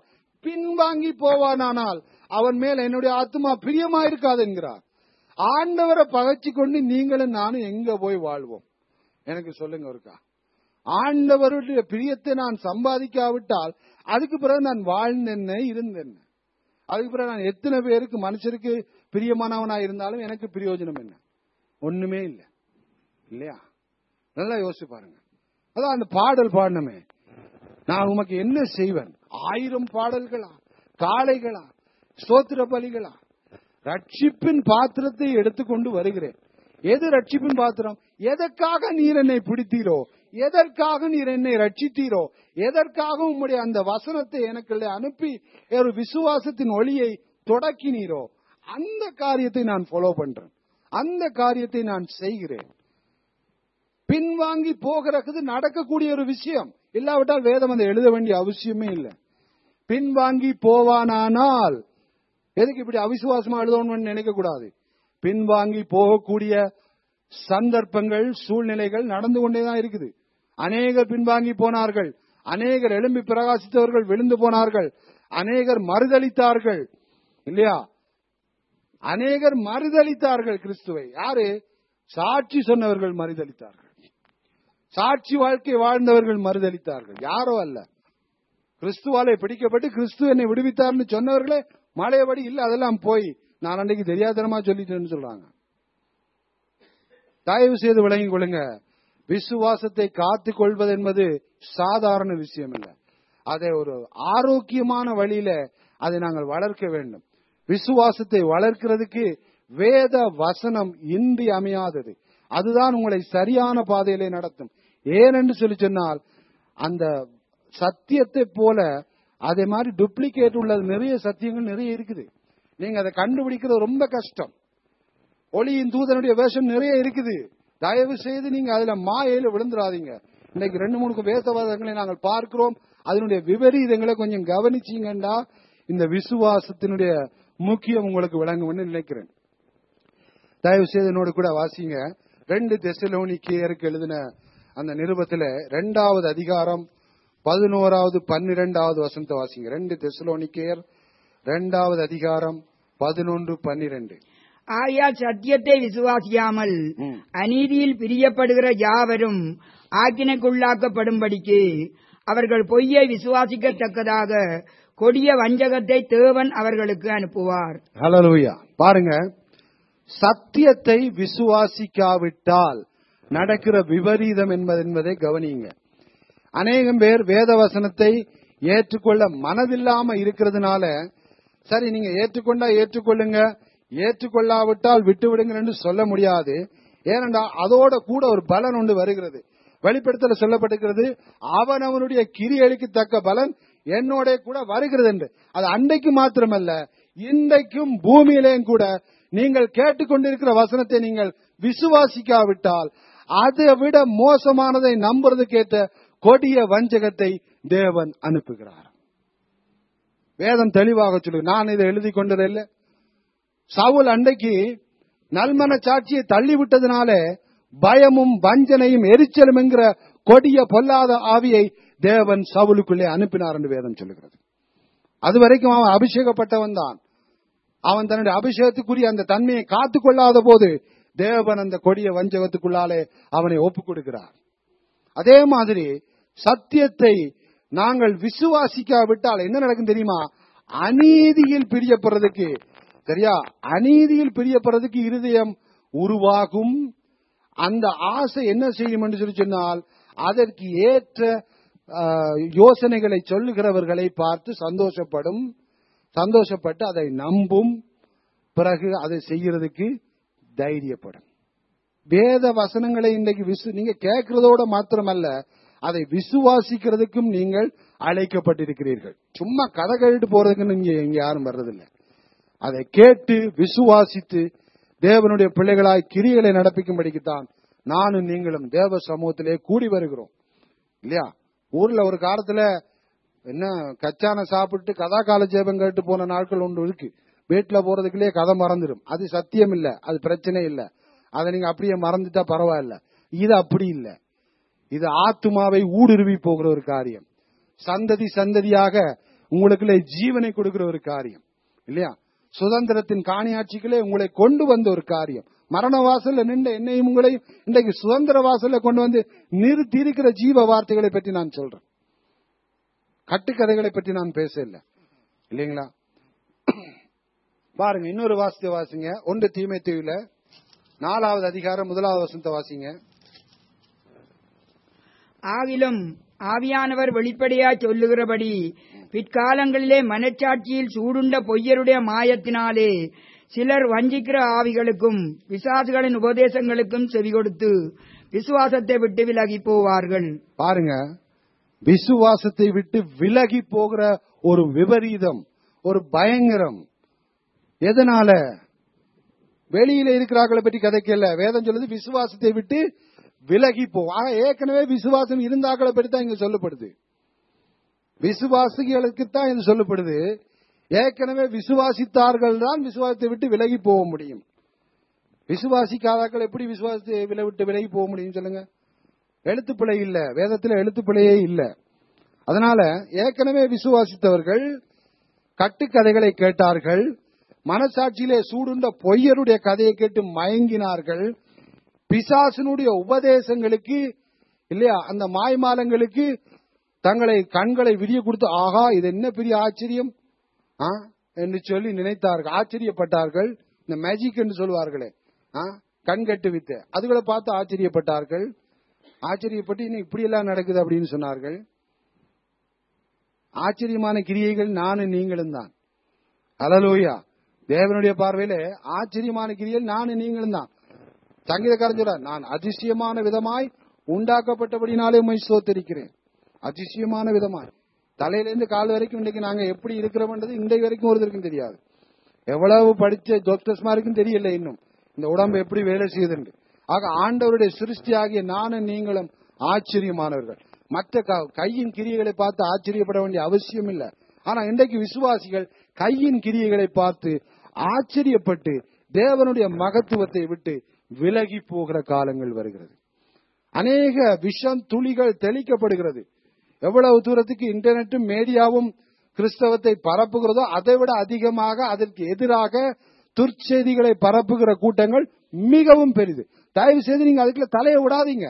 பின்வாங்கி போவானானால் அவன் மேல் என்னுடைய ஆத்மா பிரியமா இருக்காது என்கிறார் ஆண்டவரை பகைச்சு கொண்டு நீங்களும் நானும் எங்க போய் வாழ்வோம் எனக்கு சொல்லுங்க ஒருக்கா ஆண்டவருடைய பிரியத்தை நான் சம்பாதிக்காவிட்டால் அதுக்கு பிறகு நான் வாழ்ந்தென்ன இருந்தென்ன அதுக்கு பிறகு நான் எத்தனை பேருக்கு மனுஷருக்கு பிரியமானவனா இருந்தாலும் எனக்கு பிரயோஜனம் என்ன ஒண்ணுமே இல்லை இல்லையா நல்லா யோசிச்சு பாருங்க அதான் அந்த பாடல் பாடணுமே நான் உமக்கு என்ன செய்வேன் ஆயிரம் பாடல்களா காளைகளா ஸ்தோத்திர பலிகளா ரட்சிப்பின் பாத்திரத்தை எடுத்துக்கொண்டு வருகிறேன் எது ரட்சிப்பின் பாத்திரம் எதற்காக நீர் என்னை பிடித்தீரோ எதற்காக நீர் என்னை ரட்சித்தீரோ எதற்காக உம்முடைய அந்த வசனத்தை எனக்கு அனுப்பி ஒரு விசுவாசத்தின் ஒளியை தொடக்கினீரோ அந்த காரியத்தை நான் ஃபாலோ பண்றேன் அந்த காரியத்தை நான் செய்கிறேன் பின்வாங்கி போகிறது நடக்கக்கூடிய ஒரு விஷயம் இல்லாவிட்டால் வேதம் அதை எழுத வேண்டிய அவசியமே இல்லை பின்வாங்கி போவானானால் எதுக்கு இப்படி அவிசுவாசமா எழுதணும்னு நினைக்க கூடாது பின்வாங்கி போகக்கூடிய சந்தர்ப்பங்கள் சூழ்நிலைகள் நடந்து கொண்டேதான் இருக்குது அநேகர் பின்வாங்கி போனார்கள் அநேகர் எழும்பி பிரகாசித்தவர்கள் விழுந்து போனார்கள் அநேகர் மறுதளித்தார்கள் இல்லையா அநேகர் மறுதளித்தார்கள் கிறிஸ்துவை யாரு சாட்சி சொன்னவர்கள் மறுதளித்தார்கள் சாட்சி வாழ்க்கை வாழ்ந்தவர்கள் மறுதளித்தார்கள் யாரோ அல்ல கிறிஸ்துவாலே பிடிக்கப்பட்டு கிறிஸ்து என்னை விடுவித்தார்னு சொன்னவர்களே மழையபடி இல்ல அதெல்லாம் போய் நான் அன்றைக்கு தெரியாதனமா சொல்லிட்டேன்னு சொல்றாங்க தயவு செய்து விளங்கிக் கொள்ளுங்க விசுவாசத்தை காத்துக் கொள்வது என்பது சாதாரண விஷயம் இல்லை அதை ஒரு ஆரோக்கியமான வழியில அதை நாங்கள் வளர்க்க வேண்டும் விசுவாசத்தை வளர்க்கிறதுக்கு வேத வசனம் இன்றி அமையாதது அதுதான் உங்களை சரியான பாதையிலே நடத்தும் ஏனென்று சொல்லி சொன்னால் அந்த சத்தியத்தை போல அதே மாதிரி டூப்ளிகேட் உள்ள நிறைய சத்தியங்கள் நிறைய இருக்குது நீங்க அதை கண்டுபிடிக்கிறது ரொம்ப கஷ்டம் ஒளியின் தூதனுடைய வேஷம் நிறைய இருக்குது தயவு செய்து நீங்க அதுல மாயையில விழுந்துடாதீங்க இன்னைக்கு ரெண்டு மூணு வேதவாதங்களை நாங்கள் பார்க்கிறோம் அதனுடைய விபரீதங்களை கொஞ்சம் கவனிச்சீங்கண்டா இந்த விசுவாசத்தினுடைய முக்கியம் உங்களுக்கு விளங்கும்னு நினைக்கிறேன் தயவு செய்து என்னோட கூட வாசிங்க ரெண்டு தெசலோனிக்கேயருக்கு எழுதின அந்த நிருபத்துல ரெண்டாவது அதிகாரம் பதினோராவது பன்னிரெண்டாவது வசனத்தை வாசிங்க ரெண்டு தெசலோனிக்கேயர் ரெண்டாவது அதிகாரம் பதினொன்று பன்னிரெண்டு ஆகையால் சத்தியத்தை விசுவாசியாமல் ம். அநீதியில் பிரியப்படுகிற யாவரும் ஆக்கினைக்குள்ளாக்கப்படும்படிக்கு அவர்கள் பொய்யை விசுவாசிக்கத்தக்கதாக கொடிய வஞ்சகத்தை தேவன் அவர்களுக்கு அனுப்புவார் ஹalleluya பாருங்க சத்தியத்தை விசுவாசிக்காவிட்டால் நடக்கிற விபரீதம் என்பது என்பதை கவனியுங்க அநேகம் பேர் வேத வசனத்தை ஏற்றுக்கொள்ள மனதில்லாம இருக்கிறதுனால சரி நீங்க ஏற்றுக்கொண்டா ஏற்றுக்கொள்ளுங்க ஏற்றுக்கொள்ளாவிட்டால் விட்டு விடுங்க என்று சொல்ல முடியாது ஏனென்றால் அதோட கூட ஒரு பலன் ஒன்று வருகிறது வெளிப்படுத்தல சொல்லப்பட்டிருக்கிறது அவன் அவனுடைய கிரியைக்கு தக்க பலன் என்னோட கூட வருகிறது என்று அது அன்றைக்கு மாத்திரமல்ல இன்றைக்கும் பூமியிலேயும் கூட நீங்கள் கேட்டுக்கொண்டிருக்கிற வசனத்தை நீங்கள் விசுவாசிக்காவிட்டால் அதை விட மோசமானதை நம்புறதுக்கேற்ற கொடிய வஞ்சகத்தை தேவன் அனுப்புகிறார் வேதம் தெளிவாக சொல்லு நான் இதை எழுதி கொண்டதில்லை சவுல் அன்றைக்கு நல்மன சாட்சியை தள்ளிவிட்டதுனால பயமும் வஞ்சனையும் எரிச்சலும் என்கிற கொடிய பொல்லாத ஆவியை தேவன் சவுலுக்குள்ளே அனுப்பினார் என்று வேதம் சொல்லுகிறது அது வரைக்கும் அவன் அபிஷேகப்பட்டவன் தான் அவன் தன்னுடைய அபிஷேகத்துக்குரிய அந்த தன்மையை காத்துக் கொள்ளாத போது தேவன் அந்த கொடிய வஞ்சகத்துக்குள்ளாலே அவனை ஒப்புக் கொடுக்கிறார் அதே மாதிரி சத்தியத்தை நாங்கள் விசுவாசிக்காவிட்டால் என்ன நடக்கும் தெரியுமா அநீதியில் பிரியப்படுறதுக்கு சரியா அநீதியில் பிரியப்படுறதுக்கு இருதயம் உருவாகும் அந்த ஆசை என்ன செய்யும் என்று சொல்லி சொன்னால் அதற்கு ஏற்ற ஆஹ், யோசனைகளை சொல்லுகிறவர்களை பார்த்து சந்தோஷப்படும் சந்தோஷப்பட்டு அதை நம்பும் பிறகு அதை செய்யறதுக்கு தைரியப்படும் வேத வசனங்களை இன்றைக்கு விசு நீங்க கேட்கறதோட மாத்திரமல்ல அதை விசுவாசிக்கிறதுக்கும் நீங்கள் அழைக்கப்பட்டிருக்கிறீர்கள் சும்மா கதை கேட்டு போறதுக்குன்னு இங்க இங்க யாரும் வர்றதில்லை அதை கேட்டு விசுவாசித்து தேவனுடைய பிள்ளைகளாய் கிரிகளை நடப்பிக்கும்படிக்குத்தான் நானும் நீங்களும் தேவ சமூகத்திலே கூடி வருகிறோம் இல்லையா ஊர்ல ஒரு காலத்துல என்ன கச்சான சாப்பிட்டு கதா கால ஜெபம் கேட்டு போன நாட்கள் ஒன்று இருக்கு வீட்டுல போறதுக்குள்ளே கதை மறந்துடும் அது சத்தியம் இல்ல அது பிரச்சனை இல்ல அதை நீங்க அப்படியே மறந்துட்டா பரவாயில்ல இது அப்படி இல்ல இது ஆத்துமாவை ஊடுருவி போகிற ஒரு காரியம் சந்ததி சந்ததியாக உங்களுக்குள்ளே ஜீவனை கொடுக்கிற ஒரு காரியம் இல்லையா சுதந்திரத்தின் காணியாட்சிகளே உங்களை கொண்டு வந்த ஒரு காரியம் மரண வாசல்ல நின்ற என்னையும் உங்களையும் இன்றைக்கு சுதந்திர வாசல்ல கொண்டு வந்து நிறுத்தி இருக்கிற ஜீவ வார்த்தைகளை பற்றி நான் சொல்றேன் கட்டுக்கதைகளை பற்றி நான் பேச இல்லை இல்லைங்களா பாருங்க இன்னொரு வாசத்தை வாசிங்க ஒன்று தீமை தீவில நாலாவது அதிகாரம் முதலாவது வசனத்தை வாசிங்க ஆகிலும் ஆவியானவர் வெளிப்படையாய் சொல்லுகிறபடி பிற்காலங்களிலே மனச்சாட்சியில் சூடுண்ட பொய்யருடைய மாயத்தினாலே சிலர் வஞ்சிக்கிற ஆவிகளுக்கும் விசாசுகளின் உபதேசங்களுக்கும் செவி கொடுத்து விசுவாசத்தை விட்டு விலகி போவார்கள் பாருங்க விசுவாசத்தை விட்டு விலகி போகிற ஒரு விபரீதம் ஒரு பயங்கரம் எதனால வெளியில இருக்கிறார்களை பற்றி கதைக்கல வேதம் சொல்லுது விசுவாசத்தை விட்டு விலகி போ ஆக ஏற்கனவே விசுவாசம் இருந்தாக்களை பற்றி தான் இங்க சொல்லப்படுது விசுவாசிகளுக்கு தான் இது சொல்லப்படுது ஏற்கனவே விசுவாசித்தார்கள் தான் விசுவாசத்தை விட்டு விலகி போக முடியும் விசுவாசிக்காதாக்கள் எப்படி விசுவாசத்தை விலை விட்டு விலகி போக முடியும் சொல்லுங்க எழுத்துப்பிழை இல்ல வேதத்துல எழுத்துப்பிழையே இல்ல அதனால ஏற்கனவே விசுவாசித்தவர்கள் கட்டுக்கதைகளை கேட்டார்கள் மனசாட்சியிலே சூடுண்ட பொய்யருடைய கதையை கேட்டு மயங்கினார்கள் பிசாசனுடைய உபதேசங்களுக்கு இல்லையா அந்த மாய்மாலங்களுக்கு தங்களை கண்களை விரிய கொடுத்து ஆகா இது என்ன பெரிய ஆச்சரியம் ஆ? என்று சொல்லி நினைத்தார்கள் ஆச்சரியப்பட்டார்கள் இந்த மேஜிக் என்று சொல்வார்களே ஆ? கண் கட்டு வித்து அதுகளை பார்த்து ஆச்சரியப்பட்டார்கள் ஆச்சரியப்பட்டு இன்னும் இப்படி எல்லாம் நடக்குது அப்படின்னு சொன்னார்கள் ஆச்சரியமான கிரியைகள் நானும் நீங்களும் தான் அலலூயா தேவனுடைய பார்வையில ஆச்சரியமான கிரியைகள் நானும் நீங்களும் தான் சங்கீதக்காரன் சொல்றார் நான் அதிசயமான விதமாய் உண்டாக்கப்பட்டபடினாலே உண்மை சோத்தரிக்கிறேன் அதிசயமான விதமாய் தலையிலிருந்து கால் வரைக்கும் இன்னைக்கு நாங்க எப்படி இருக்கிறோம்ன்றது இன்றைக்கு வரைக்கும் ஒருத்தருக்கும் தெரியாது எவ்வளவு படிச்ச டாக்டர்ஸ்மாருக்கும் தெரியல இன்னும் இந்த உடம்பு எப்படி வேலை செய்யுதுன்னு ஆக ஆண்டவருடைய சிருஷ்டி ஆகிய நானும் நீங்களும் ஆச்சரியமானவர்கள் மற்ற க- கையின் கிரியைகளை பார்த்து ஆச்சரியப்பட வேண்டிய அவசியம் இல்லை ஆனா இன்றைக்கு விசுவாசிகள் கையின் கிரியைகளை பார்த்து ஆச்சரியப்பட்டு தேவனுடைய மகத்துவத்தை விட்டு விலகி போகிற காலங்கள் வருகிறது அநேக விஷம் துளிகள் தெளிக்கப்படுகிறது எவ்வளவு தூரத்துக்கு இன்டர்நெட்டும் மீடியாவும் கிறிஸ்தவத்தை பரப்புகிறதோ அதை விட அதிகமாக அதற்கு எதிராக துர்ச்செய்திகளை பரப்புகிற கூட்டங்கள் மிகவும் பெரிது தயவு செய்து நீங்க அதுக்குள்ள தலையை விடாதீங்க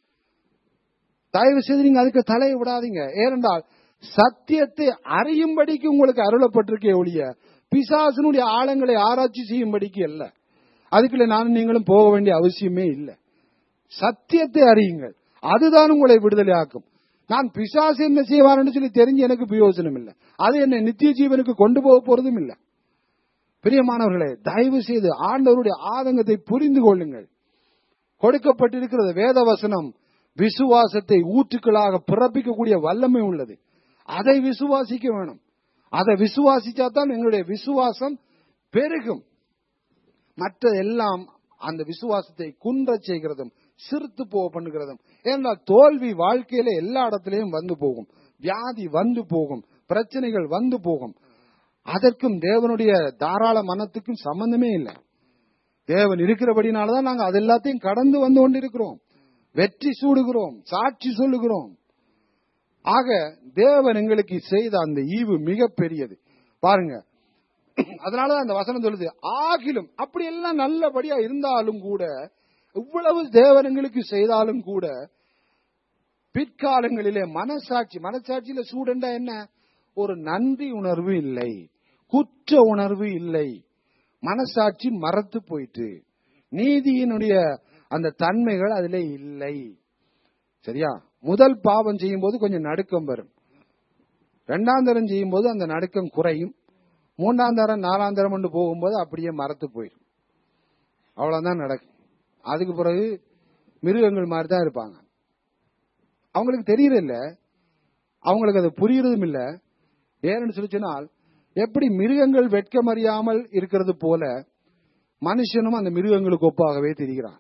தயவு செய்து நீங்க அதுக்கு தலையை விடாதீங்க ஏனென்றால் சத்தியத்தை அறியும்படிக்கு உங்களுக்கு அருளப்பட்டிருக்கே ஒழிய பிசாசனுடைய ஆழங்களை ஆராய்ச்சி செய்யும்படிக்கு அல்ல அதுக்குள்ள நானும் நீங்களும் போக வேண்டிய அவசியமே இல்லை சத்தியத்தை அறியுங்கள் அதுதான் உங்களை விடுதலை ஆக்கும் நான் பிசாசு என்ன செய்வார்னு சொல்லி தெரிஞ்சு எனக்கு பிரயோஜனம் இல்லை அது என்னை நித்திய ஜீவனுக்கு கொண்டு போக போறதும் இல்லை பிரியமானவர்களே தயவு செய்து ஆண்டவருடைய ஆதங்கத்தை புரிந்து கொள்ளுங்கள் கொடுக்கப்பட்டிருக்கிறது வேத வசனம் விசுவாசத்தை ஊற்றுக்களாக பிறப்பிக்கக்கூடிய வல்லமை உள்ளது அதை விசுவாசிக்க வேணும் அதை விசுவாசிச்சா தான் எங்களுடைய விசுவாசம் பெருகும் மற்ற எல்லாம் அந்த விசுவாசத்தை குன்றச் செய்கிறதும் சிறுத்து போக பண்ணுகிறதும் ஏன்னா தோல்வி வாழ்க்கையில எல்லா இடத்திலையும் வந்து போகும் வியாதி வந்து போகும் பிரச்சனைகள் வந்து போகும் அதற்கும் தேவனுடைய தாராள மனத்துக்கும் சம்பந்தமே இல்லை தேவன் இருக்கிறபடினாலதான் நாங்க அது எல்லாத்தையும் கடந்து வந்து கொண்டிருக்கிறோம் வெற்றி சூடுகிறோம் சாட்சி சொல்லுகிறோம் ஆக தேவன் எங்களுக்கு செய்த அந்த ஈவு மிக பெரியது பாருங்க அதனாலதான் அந்த வசனம் சொல்லுது ஆகிலும் அப்படி எல்லாம் நல்லபடியா இருந்தாலும் கூட இவ்வளவு தேவன் எங்களுக்கு செய்தாலும் கூட பிற்காலங்களிலே மனசாட்சி மனசாட்சியில சூடண்டா என்ன ஒரு நன்றி உணர்வு இல்லை குற்ற உணர்வு இல்லை மனசாட்சி மறத்து போயிட்டு நீதியினுடைய அந்த தன்மைகள் அதுல இல்லை சரியா முதல் பாவம் செய்யும் போது கொஞ்சம் நடுக்கம் வரும் ரெண்டாம் தரம் செய்யும் போது அந்த நடுக்கம் குறையும் மூன்றாம் தரம் நாலாம் தரம் கொண்டு போகும்போது அப்படியே மறத்து போயிடும் அவ்வளவுதான் நடக்கும் அதுக்கு பிறகு மிருகங்கள் மாதிரி தான் இருப்பாங்க அவங்களுக்கு தெரியல அவங்களுக்கு அது புரியறதும் இல்ல ஏன்னு சொல்லி சொன்னால் எப்படி மிருகங்கள் வெட்கமறியாமல் இருக்கிறது போல மனுஷனும் அந்த மிருகங்களுக்கு ஒப்பாகவே தெரிகிறான்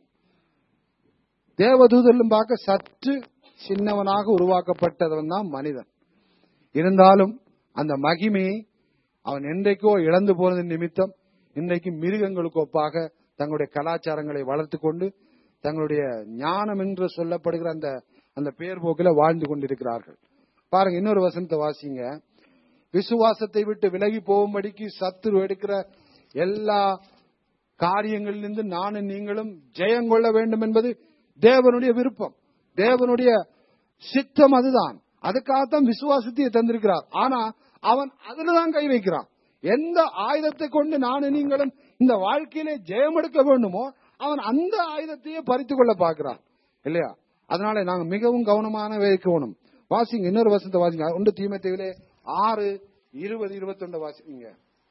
தேவதூதர்களும் பார்க்க சற்று சின்னவனாக உருவாக்கப்பட்டவன் தான் மனிதன் இருந்தாலும் அந்த மகிமையை அவன் என்றைக்கோ இழந்து போனது நிமித்தம் இன்றைக்கு மிருகங்களுக்கு ஒப்பாக தங்களுடைய கலாச்சாரங்களை வளர்த்து கொண்டு தங்களுடைய ஞானம் என்று சொல்லப்படுகிற அந்த அந்த பேர் போக்கில வாழ்ந்து கொண்டிருக்கிறார்கள் பாருங்க இன்னொரு வசனத்தை வாசிங்க விசுவாசத்தை விட்டு விலகி போகும்படிக்கு சத்துரு எடுக்கிற எல்லா காரியங்களிலிருந்து நானும் நீங்களும் ஜெயம் கொள்ள வேண்டும் என்பது தேவனுடைய விருப்பம் தேவனுடைய சித்தம் அதுதான் அதுக்காகத்தான் விசுவாசத்தையே தந்திருக்கிறார் ஆனா அவன் அதுலதான் கை வைக்கிறான் எந்த ஆயுதத்தை கொண்டு நானும் நீங்களும் இந்த வாழ்க்கையிலே ஜெயம் எடுக்க வேண்டுமோ அவன் அந்த ஆயுதத்தையே பறித்துக் கொள்ள பார்க்கிறான் இல்லையா அதனால நாங்க மிகவும் கவனமான வைக்கணும் வாசிங்க இன்னொரு வசனத்தை வாசிங்க ஒன்று தீமத்தையிலே ஆறு இருபது இருபத்தொன்னு வாசிங்க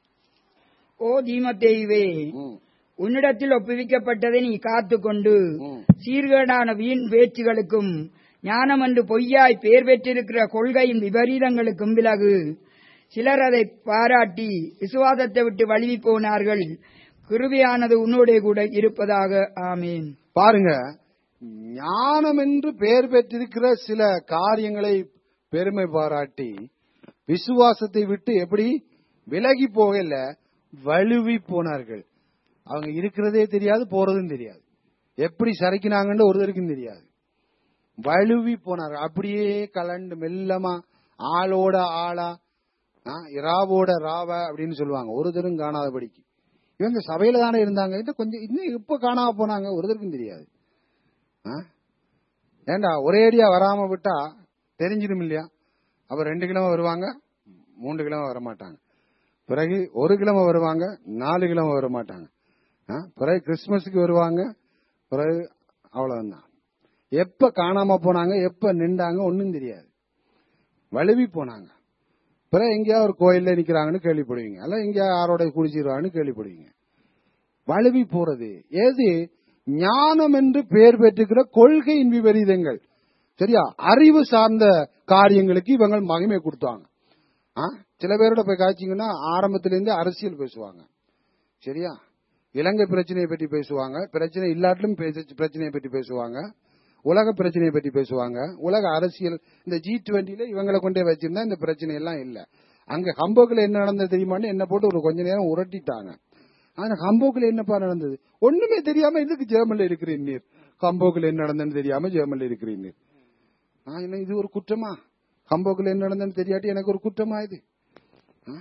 ஓ தீமத்தேயுவே ம், உன்னிடத்தில் ஒப்புவிக்கப்பட்டதை நீ காத்துக்கொண்டு ம். சீர்கேடான வீண் பேச்சுகளுக்கும் ஞானம் என்று பொய்யாய் பேர் பெற்றிருக்கிற கொள்கையின் விபரீதங்களுக்கும் விலகு சிலர் அதை பாராட்டி விசுவாசத்தை விட்டு வழுவி போனார்கள் கிருபையானது உன்னோடே கூட இருப்பதாக ஆமேன் பாருங்க ஞானம் என்று பெயர் பெற்றிருக்கிற சில காரியங்களை பெருமை பாராட்டி விசுவாசத்தை விட்டு எப்படி விலகி போகல வலுவி போனார்கள் அவங்க இருக்கிறதே தெரியாது போறதும் தெரியாது எப்படி சறுக்கினாங்கன்னு ஒருத்தருக்கும் தெரியாது வலுவி போனார்கள் அப்படியே கலண்டு மெல்லமா ஆளோட ஆளா ஆ, இராவோட ராவ அப்படின்னு சொல்லுவாங்க ஒருத்தரும் காணாதபடிக்கு இவங்க சபையில தானே இருந்தாங்க இன்னும் கொஞ்சம் இன்னும் இப்ப காணாம போனாங்க ஒருத்தருக்கும் தெரியாது ஆ? ஏண்டா ஒரே அடியா வராம விட்டா தெரிஞ்சிடும் இல்லையா அப்ப ரெண்டு கிழமை வருவாங்க மூன்று கிழமை வர மாட்டாங்க பிறகு ஒரு கிழமை வருவாங்க நாலு கிழமை வர மாட்டாங்க ஆ? பிறகு கிறிஸ்துமஸுக்கு வருவாங்க பிறகு அவ்வளவுதான் எப்ப காணாம போனாங்க எப்ப நின்றாங்க ஒன்னும் தெரியாது வலுவி போனாங்க பிறகு எங்கேயாவது ஒரு கோயில்ல நிக்கிறாங்கன்னு கேள்விப்படுவீங்க அல்ல எங்கேயாவது யாரோட குடிச்சிருவாங்கன்னு கேள்விப்படுவீங்க வலுவி போறது ஏது ஞானம் என்று பெயர் பெற்றுக்கிற கொள்கையின் விபரீதங்கள் சரியா அறிவு சார்ந்த காரியங்களுக்கு இவங்க மகிமை கொடுத்தாங்க ஆ? சில பேரோட போய் காய்ச்சிங்கன்னா ஆரம்பத்திலிருந்து அரசியல் பேசுவாங்க சரியா இலங்கை பிரச்சனையை பற்றி பேசுவாங்க பிரச்சனை இல்லாட்டிலும் பேச- பிரச்சனையை பற்றி பேசுவாங்க உலக பிரச்சனையை பற்றி பேசுவாங்க உலக அரசியல் இந்த ஜி டுவெண்ட்டில இவங்களை கொண்டே வச்சிருந்தா இந்த பிரச்சனை எல்லாம் இல்ல அங்க ஹம்போக்கில் என்ன நடந்தது தெரியுமான்னு என்ன போட்டு ஒரு கொஞ்ச நேரம் உரட்டிட்டாங்க ஆனா ஹம்போக்கில் என்னப்பா நடந்தது ஒண்ணுமே தெரியாம இதுக்கு ஜெர்மன்ல இருக்கிறீர் நீர் ஹம்போக்கில் என்ன நடந்ததுன்னு தெரியாம ஜெர்மன்ல இருக்கிறீர் நீர் ஆ, என்ன இது ஒரு குற்றமா ஹம்போக்கில் என்ன நடந்ததுன்னு தெரியாட்டி எனக்கு ஒரு குற்றமா இது ஆ?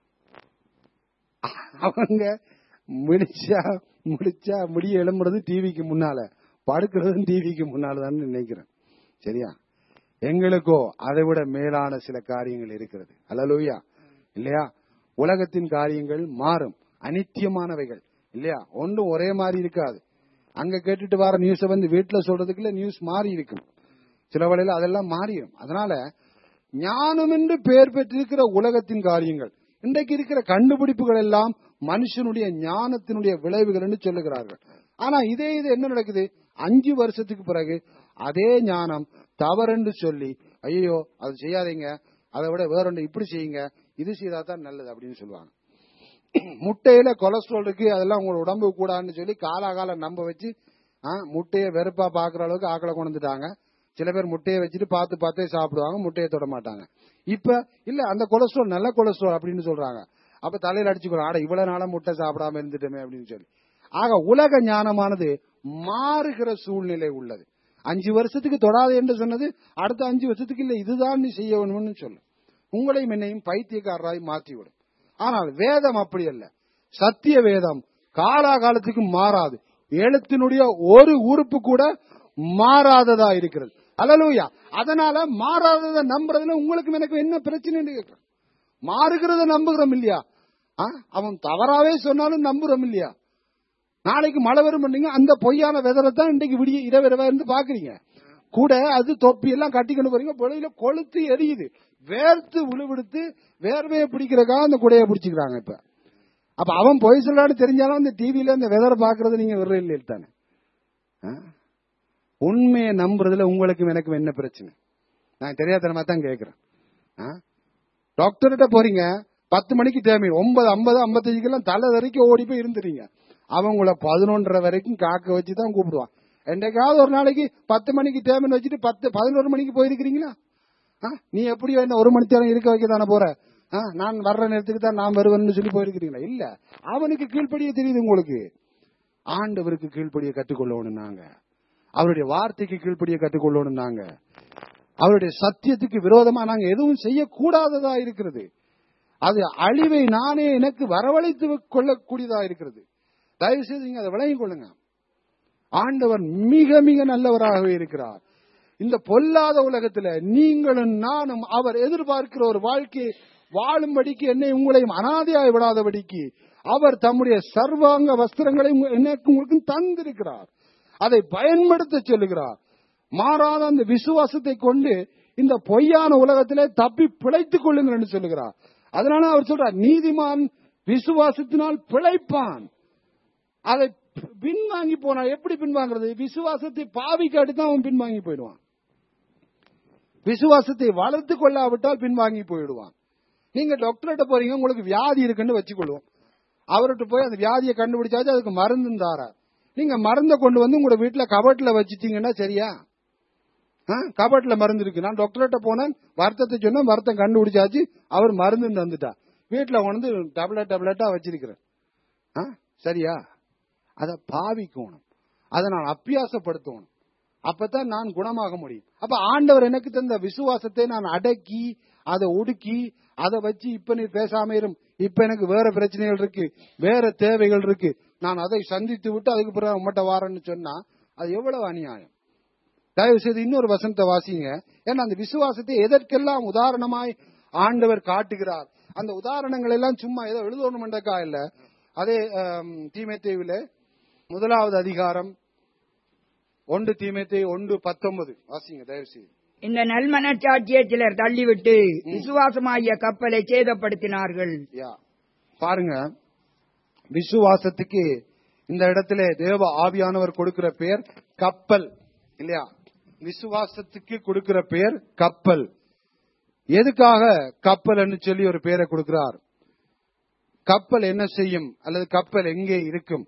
அவங்க முடிச்சா முடிச்சா முடிய எழும்புறது டிவிக்கு முன்னால படுக்கிறதும் டிவிக்கு முன்னாலதான் நினைக்கிறேன் சரியா எங்களுக்கோ அதை விட மேலான சில காரியங்கள் இருக்கிறது அல்லலூயா இல்லையா உலகத்தின் காரியங்கள் மாறும் அனித்தியமானவைகள் இல்லையா ஒன்றும் ஒரே மாதிரி இருக்காது அங்க கேட்டுட்டு வர நியூஸ வந்து வீட்டுல சொல்றதுக்குள்ள நியூஸ் மாறி இருக்கும் சில வேளையில அதெல்லாம் மாறிடும் அதனால ஞானம் என்று பெயர் பெற்றிருக்கிற உலகத்தின் காரியங்கள் இன்றைக்கு இருக்கிற கண்டுபிடிப்புகள் எல்லாம் மனுஷனுடைய ஞானத்தினுடைய விளைவுகள் என்று சொல்லுகிறார்கள் ஆனா இதே இது என்ன நடக்குது அஞ்சு வருஷத்துக்கு பிறகு அதே ஞானம் தவறென்று சொல்லி ஐயோ அது செய்யாதீங்க அதை விட வேறொன்று இப்படி செய்யுங்க இது செய்தா தான் நல்லது அப்படின்னு சொல்லுவாங்க முட்டையில கொலஸ்ட்ரால் இருக்கு அதெல்லாம் உங்களோட உடம்பு கூடாதுன்னு சொல்லி காலாகாலம் நம்ப வச்சு ஆ, முட்டையை வெறுப்பா பாக்குற அளவுக்கு ஆக்களை கொண்டு வந்துட்டாங்க சில பேர் முட்டையை வச்சுட்டு பார்த்து பார்த்தே சாப்பிடுவாங்க முட்டையை தொட மாட்டாங்க இப்ப இல்ல அந்த கொலஸ்ட்ரால் நல்ல கொலஸ்ட்ரால் அப்படின்னு சொல்றாங்க அப்ப தலையில அடிச்சுக்கணும் ஆட இவ்வளவு நாளா முட்டை சாப்பிடாம இருந்துட்டோமே அப்படின்னு சொல்லி ஆக உலக ஞானமானது மாறுகிற சூழ்நிலை உள்ளது அஞ்சு வருஷத்துக்கு தொடாது என்று சொன்னது அடுத்த அஞ்சு வருஷத்துக்கு இல்ல இதுதான் நீ செய்ய வேணும்னு சொல்லு உங்களையும் என்னையும் பைத்தியக்காரராய் மாற்றிவிடும் ஆனால் வேதம் அப்படி அல்ல சத்திய வேதம் காலாகாலத்துக்கு மாறாது எழுத்தினுடைய ஒரு உறுப்பு கூட மாறாததா இருக்கிறது அல்லலூயா அதனால மாறாததை நம்புறதுல உங்களுக்கு எனக்கு என்ன பிரச்சனைன்னு கேட்கிறேன் மாறுகிறத நம்புகிறோம் இல்லையா ஆ? அவன் தவறாவே சொன்னாலும் நம்புறோம் இல்லையா நாளைக்கு மழை வரும் பண்ணீங்க அந்த பொய்யான வெதரை தான் இன்றைக்கு விடிய இரவு இருந்து பாக்குறீங்க கூட அது தொப்பி எல்லாம் கட்டிக்கொண்டு போறீங்க வெளியில கொளுத்து எரியுது வேர்த்து விழுவிடுத்து வேர்வையை பிடிக்கிறக்காக அந்த குடையை பிடிச்சிக்கிறாங்க இப்ப அப்ப அவன் பொய் சொல்றான்னு தெரிஞ்சாலும் அந்த டிவியில அந்த வெதரை பாக்குறது நீங்க விடுற இல்லையே தானே ஆ? உண்மையை நம்புறதுல உங்களுக்கும் எனக்கும் என்ன பிரச்சனை நான் தெரியாதனமா தான் கேட்கிறேன் ஆ? டாக்டர்கிட்ட போறீங்க பத்து மணிக்கு தேவை ஒன்பது ஐம்பது ஐம்பத்தஞ்சுக்கெல்லாம் தலை வரைக்கும் ஓடி போய் இருந்துறீங்க அவங்கள பதினொன்றரை வரைக்கும் காக்க வச்சு தான் கூப்பிடுவான் என்றைக்காவது ஒரு நாளைக்கு பத்து மணிக்கு தேவைன்னு வச்சுட்டு பத்து பதினோரு மணிக்கு போயிருக்கிறீங்களா ஆ? நீ எப்படியோ என்ன ஒரு மணி நேரம் இருக்க வைக்க தானே போற ஆ? நான் வர்ற நேரத்துக்கு தான் நான் வருவேன்னு சொல்லி போயிருக்கிறீங்களா இல்ல அவனுக்கு கீழ்ப்படிய தெரியுது உங்களுக்கு ஆண்டவருக்கு கீழ்ப்படிய கற்றுக்கொள்ளணும் நாங்க அவருடைய வார்த்தைக்கு கீழ்ப்படிய கற்றுக்கொள்ளணும் நாங்க அவருடைய சத்தியத்துக்கு விரோதமா நாங்க எதுவும் செய்யக்கூடாததா இருக்கிறது அது அழிவை நானே எனக்கு வரவழைத்து கொள்ளக்கூடியதா இருக்கிறது தயவு செய்து நீங்க அதை விளங்கிக் கொள்ளுங்க ஆண்டவர் மிக மிக நல்லவராகவே இருக்கிறார் இந்த பொல்லாத உலகத்துல நீங்களும் நானும் அவர் எதிர்பார்க்கிற ஒரு வாழ்க்கையை வாழும்படிக்கு என்னை உங்களையும் அனாதையாய் விடாதபடிக்கு அவர் தம்முடைய சர்வாங்க வஸ்திரங்களை உங்க- எனக்கு உங்களுக்கு தந்திருக்கிறார் அதை பயன்படுத்த சொல்லுகிறார் மாறாத அந்த விசுவாசத்தை கொண்டு இந்த பொய்யான உலகத்திலே தப்பி பிழைத்துக் கொள்ளுங்கள் என்று சொல்லுகிறார் அதனால அவர் சொல்றார் நீதிமான் விசுவாசத்தினால் பிழைப்பான் அதை பின்வாங்கி போனா எப்படி பின்வாங்குறது விசுவாசத்தை பாவிக்கு அடுத்து அவன் பின்வாங்கி போயிடுவான் விசுவாசத்தை வளர்த்து கொள்ளாவிட்டால் பின்வாங்கி போயிடுவான் நீங்க டாக்டர்கிட்ட போறீங்க உங்களுக்கு வியாதி இருக்குன்னு வச்சுக்கொள்வோம் அவர்கிட்ட போய் அந்த வியாதியை கண்டுபிடிச்சாச்சு அதுக்கு மருந்து தாரார் நீங்க மருந்தை கொண்டு வந்து உங்களோட வீட்டுல கபட்ல வச்சிட்டீங்கன்னா சரியா கபட்ல மருந்து இருக்கு நான் டாக்டர்கிட்ட போனேன் வருத்தத்தை சொன்னா வருத்தம் கண்டுபிடிச்சாச்சு அவர் மருந்து தந்துட்டா வீட்டுல கொண்டு டேப்லெட் டேப்லெட்டா வச்சிருக்கிறேன் ஆ? சரியா அதை பாவிக்கணும் அதை நான் அப்பியாசப்படுத்தணும் அப்பதான் நான் குணமாக முடியும் அப்ப ஆண்டவர் எனக்கு தந்த விசுவாசத்தை நான் அடக்கி அதை ஒடுக்கி அதை வச்சு இப்ப நீ பேசாம இரும் இப்ப எனக்கு வேற பிரச்சனைகள் இருக்கு வேற தேவைகள் இருக்கு நான் அதை சந்தித்து விட்டு அதுக்கு பிறகு உம்மட்ட வாரேன்னு சொன்னா அது எவ்வளவு அநியாயம் தயவு செய்து இன்னொரு வசனத்தை வாசிங்க ஏன்னா அந்த விசுவாசத்தை எதற்கெல்லாம் உதாரணமாய் ஆண்டவர் காட்டுகிறார் அந்த உதாரணங்கள் எல்லாம் சும்மா ஏதோ எழுதணுமெண்டக்கா இல்ல அதே தீமைத்தேவில முதலாவது அதிகாரம் ஒன்று தீமைத்தே ஒன்று பத்தொன்பது வாசிங்க தயவு செய்து இந்த நல்மனச்சாட்சியை சிலர் தள்ளிவிட்டு விசுவாசமாகிய கப்பலை சேதப்படுத்தினார்கள் யா பாருங்க விசுவாசத்துக்கு இந்த இடத்துல தேவ ஆவியானவர் கொடுக்கிற பெயர் கப்பல் இல்லையா விசுவாசத்துக்கு கொடுக்கிற பெயர் கப்பல் எதுக்காக கப்பல்னு சொல்லி ஒரு பெயரை கொடுக்கிறார் கப்பல் என்ன செய்யும் அல்லது கப்பல் எங்கே இருக்கும்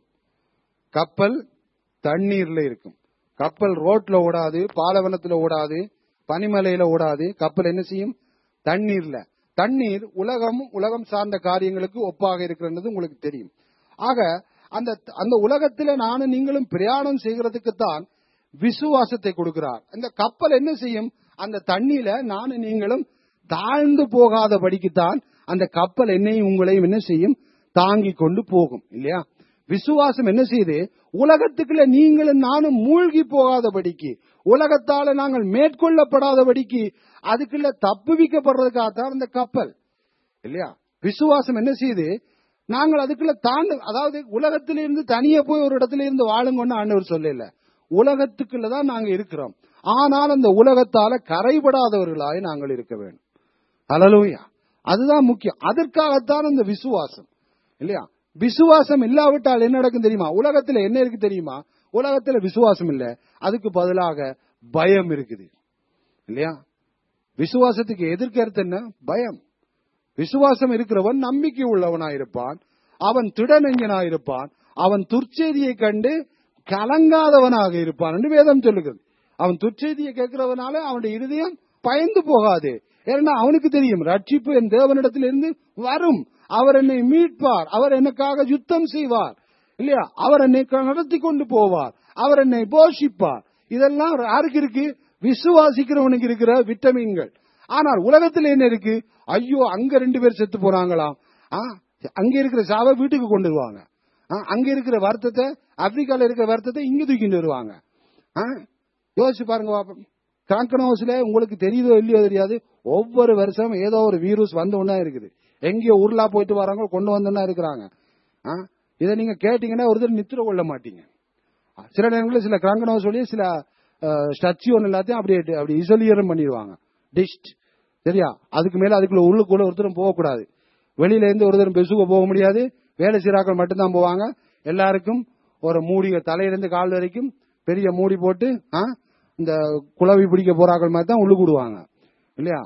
கப்பல் தண்ணீர்ல இருக்கும் கப்பல் ரோட்ல ஓடாது பாலைவனத்துல ஓடாது பனிமலையில ஓடாது கப்பல் என்ன செய்யும் தண்ணீர்ல தண்ணீர் உலகம் உலகம் சார்ந்த காரியங்களுக்கு ஒப்பாக இருக்கிறது உங்களுக்கு தெரியும் ஆக அந்த அந்த உலகத்துல நானும் நீங்களும் பிரயாணம் செய்கிறதுக்கு தான் விசுவாசத்தை கொடுக்கிறார் அந்த கப்பல் என்ன செய்யும் அந்த தண்ணியில நானும் நீங்களும் தாழ்ந்து போகாதபடிக்குத்தான் அந்த கப்பல் என்னையும் உங்களையும் என்ன செய்யும் தாங்கி கொண்டு போகும் இல்லையா விசுவாசம் என்ன செய்யுது உலகத்துக்குள்ள நீங்களும் நானும் மூழ்கி போகாதபடிக்கு உலகத்தால நாங்கள் மேற்கொள்ளப்படாதபடிக்கு அதுக்குள்ள தப்புவிக்கப்படுறதுக்காகத்தான் அந்த கப்பல் இல்லையா விசுவாசம் என்ன செய்யுது நாங்கள் அதுக்குள்ள தாண்டு அதாவது உலகத்திலிருந்து தனியே போய் ஒரு இடத்துல இருந்து வாழுங்கன்னு ஆண்டவர் சொல்லல உலகத்துக்குள்ள தான் நாங்க இருக்கிறோம் ஆனால் அந்த உலகத்தால கரைபடாதவர்களாய் நாங்கள் இருக்க வேண்டும் அலலூயா அதுதான் முக்கியம் அதற்காகத்தான் அந்த விசுவாசம் இல்லையா விசுவாசம் இல்லாவிட்டால் என்ன நடக்கும் தெரியுமா உலகத்துல என்ன இருக்கு தெரியுமா உலகத்துல விசுவாசம் இல்ல அதுக்கு பதிலாக பயம் இருக்குது இல்லையா விசுவாசத்துக்கு எதிர்கருத்து என்ன பயம் விசுவாசம் இருக்கிறவன் நம்பிக்கை உள்ளவனாயிருப்பான் அவன் திடநெஞ்சனாயிருப்பான் அவன் துர்ச்செய்தியை கண்டு கலங்காதவனாக இருப்பான் என்று வேதம் சொல்லுகிறது அவன் துர்ச்செய்தியை கேட்கிறவனால அவனுடைய இருதயம் பயந்து போகாது ஏன்னா அவனுக்கு தெரியும் ரட்சிப்பு என் தேவனிடத்திலிருந்து வரும் அவர் என்னை மீட்பார் அவர் எனக்காக யுத்தம் செய்வார் இல்லையா அவர் என்னை நடத்தி கொண்டு போவார் அவர் என்னை போஷிப்பார் இதெல்லாம் யாருக்கு இருக்கு விசுவாசிக்கிறவனுக்கு இருக்கிற விட்டமின்கள் ஆனால் உலகத்தில் என்ன இருக்கு ஐயோ அங்க ரெண்டு பேர் செத்து போறாங்களாம் ஆ, அங்க இருக்கிற சாவை வீட்டுக்கு கொண்டு வருவாங்க ஆ, அங்க இருக்கிற வருத்தத்தை ஆப்பிரிக்கால இருக்கிற வருத்தத்தை இங்க தூக்கிட்டு வருவாங்க ஆ, யோசிச்சு பாருங்க பாப்போம் கிராங்கன் ஹவுஸ்ல உங்களுக்கு தெரியுதோ இல்லையோ தெரியாது ஒவ்வொரு வருஷம் ஏதோ ஒரு வீரஸ் வந்து ஒண்ணா இருக்குது எங்கேயோ உருளா போயிட்டு வராங்க கொண்டு வந்தோன்னா இருக்கிறாங்க ஆ, இதை நீங்க கேட்டீங்கன்னா ஒருத்தர் நித்திர கொள்ள மாட்டீங்க சில நேரங்களில் சில கிராங்கன் ஹவுஸ் சொல்லி சில ஸ்டச்சு ஒன்று எல்லாத்தையும் அப்படியே அப்படி இசோலியரும் பண்ணிடுவாங்க டிஸ்ட் சரியா அதுக்கு மேல அதுக்குள்ள உள்ளுக்குள்ள ஒருத்தரும் போகக்கூடாது வெளியில இருந்து ஒருத்தரும் பெசுக போக முடியாது வேலை சீராக்கள் மட்டும்தான் போவாங்க எல்லாருக்கும் ஒரு மூடி தலையிலிருந்து கால் வரைக்கும் பெரிய மூடி போட்டு ஆ, இந்த குளவி பிடிக்க போறாக்கள் மாதிரி தான் உள்ளுக்கு விடுவாங்க இல்லையா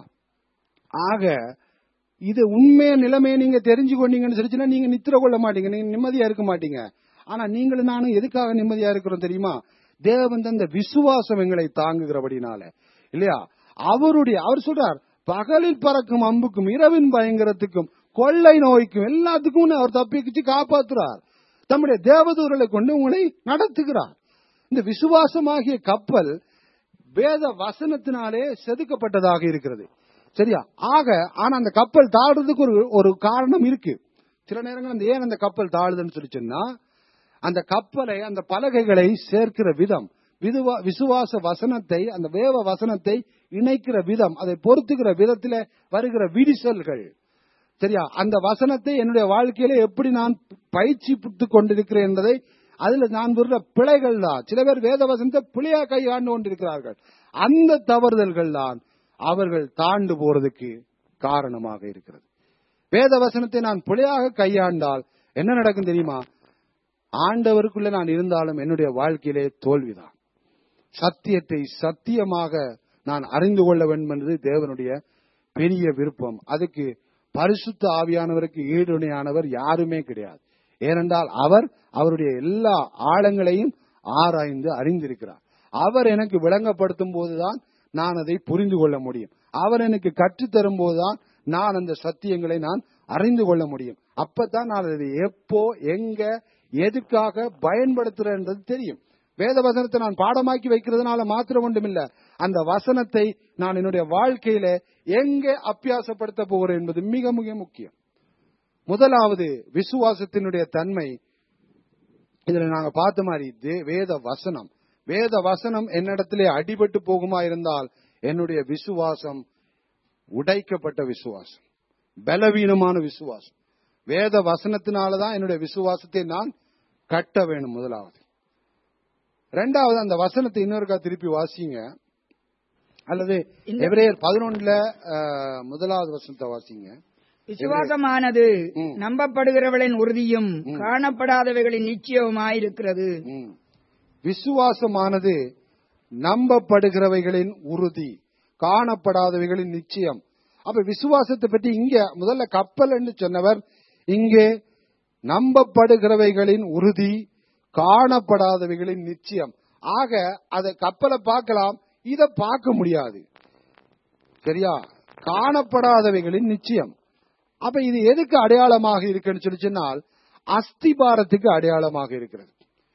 ஆக இது உண்மைய நிலைமையை நீங்க தெரிஞ்சு கொண்டீங்கன்னு சொல்லிச்சுன்னா நீங்க நித்திர கொள்ள மாட்டீங்க நீங்க நிம்மதியா இருக்க மாட்டீங்க ஆனா நீங்களும் நானும் எதுக்காக நிம்மதியா இருக்கிறோம் தெரியுமா தேவன் தந்த விசுவாசம் எங்களை தாங்குகிறபடினால இல்லையா அவருடைய அவர் சொல்றார் பகலில் பறக்கும் அம்புக்கும் இரவின் பயங்கரத்துக்கும் கொள்ளை நோய்க்கும் எல்லாத்துக்கும் அவர் தப்பிச்சு காப்பாத்துறார் தம்முடைய தேவதூரலை கொண்டு உங்களை நடத்துகிறார் இந்த விசுவாசமாகிய கப்பல் வேத வசனத்தினாலே செதுக்கப்பட்டதாக இருக்கிறது சரியா ஆக ஆனா அந்த கப்பல் தாழ்றதுக்கு ஒரு ஒரு காரணம் இருக்கு சில நேரங்கள் அந்த ஏன் அந்த கப்பல் தாழுதுன்னு சொல்லி சொன்னா அந்த கப்பலை அந்த பலகைகளை சேர்க்கிற விதம் விதுவா- விசுவாச வசனத்தை அந்த வேவ வசனத்தை இணைக்கிற விதம் அதை பொருத்துகிற விதத்திலே வருகிற விரிசல்கள் சரியா அந்த வசனத்தை என்னுடைய வாழ்க்கையில எப்படி நான் பயிற்சி புட்டு கொண்டிருக்கிறேன் என்பதை அதுல நான் விடுற பிழைகள் தான் சில பேர் வேத வசனத்தை பிழையா கையாண்டு கொண்டிருக்கிறார்கள் அந்த தவறுதல்கள் தான் அவர்கள் தாண்டு போறதுக்கு காரணமாக இருக்கிறது வேத வசனத்தை நான் பிழையாக கையாண்டால் என்ன நடக்கும் தெரியுமா ஆண்டவருக்குள்ள நான் இருந்தாலும் என்னுடைய வாழ்க்கையிலே தோல்விதான் சத்தியத்தை சத்தியமாக நான் அறிந்து கொள்ள வேண்டும் என்பது தேவனுடைய பெரிய விருப்பம் அதுக்கு பரிசுத்த ஆவியானவருக்கு ஈடுணையானவர் யாருமே கிடையாது ஏனென்றால் அவர் அவருடைய எல்லா ஆழங்களையும் ஆராய்ந்து அறிந்திருக்கிறார் அவர் எனக்கு விளங்கப்படுத்தும் போதுதான் நான் அதை புரிந்து கொள்ள முடியும் அவர் எனக்கு கற்றுத்தரும் போதுதான் நான் அந்த சத்தியங்களை நான் அறிந்து கொள்ள முடியும் அப்பதான் நான் அதை எப்போ எங்க எதுக்காக பயன்படுத்துறேன்றது தெரியும் வேத வசனத்தை நான் பாடமாக்கி வைக்கிறதுனால மாத்திரம் ஒன்றுமில்ல அந்த வசனத்தை நான் என்னுடைய வாழ்க்கையில எங்கே அப்பியாசப்படுத்த போகிறேன் என்பது மிக மிக முக்கியம் முதலாவது விசுவாசத்தினுடைய தன்மை இதுல நாங்க பார்த்த மாதிரி தே- வேத வசனம் வேத வசனம் என்னிடத்திலே அடிபட்டு போகுமா இருந்தால் என்னுடைய விசுவாசம் உடைக்கப்பட்ட விசுவாசம் பலவீனமான விசுவாசம் வேத வசனத்தினாலதான் என்னுடைய விசுவாசத்தை நான் கட்ட வேணும் முதலாவது ரெண்டாவது அந்த வசனத்தை இன்னொருக்கா திருப்பி வாசிங்க அல்லது இந்த- எபிரேயர் பதினொன்னுல முதலாவது வசனத்தை வாசிங்க விசுவாசமானது ம். நம்பப்படுகிறவளின் உறுதியும் காணப்படாதவைகளின் நிச்சயமாயிருக்கிறது ம். விசுவாசமானது நம்பப்படுகிறவைகளின் உறுதி காணப்படாதவைகளின் நிச்சயம் அப்ப விசுவாசத்தை பற்றி இங்க முதல்ல கப்பல் என்று சொன்னவர் இங்கே நம்பப்படுகிறவைகளின் உறுதி காணப்படாதவைகளின் நிச்சயம் ஆக அதை கப்பலை பார்க்கலாம் இதை பார்க்க முடியாது சரியா காணப்படாதவைகளின் நிச்சயம் அப்ப இது எதுக்கு அடையாளமாக இருக்குன்னு சொல்லி சொன்னால் அஸ்திபாரத்துக்கு அடையாளமாக இருக்கிறது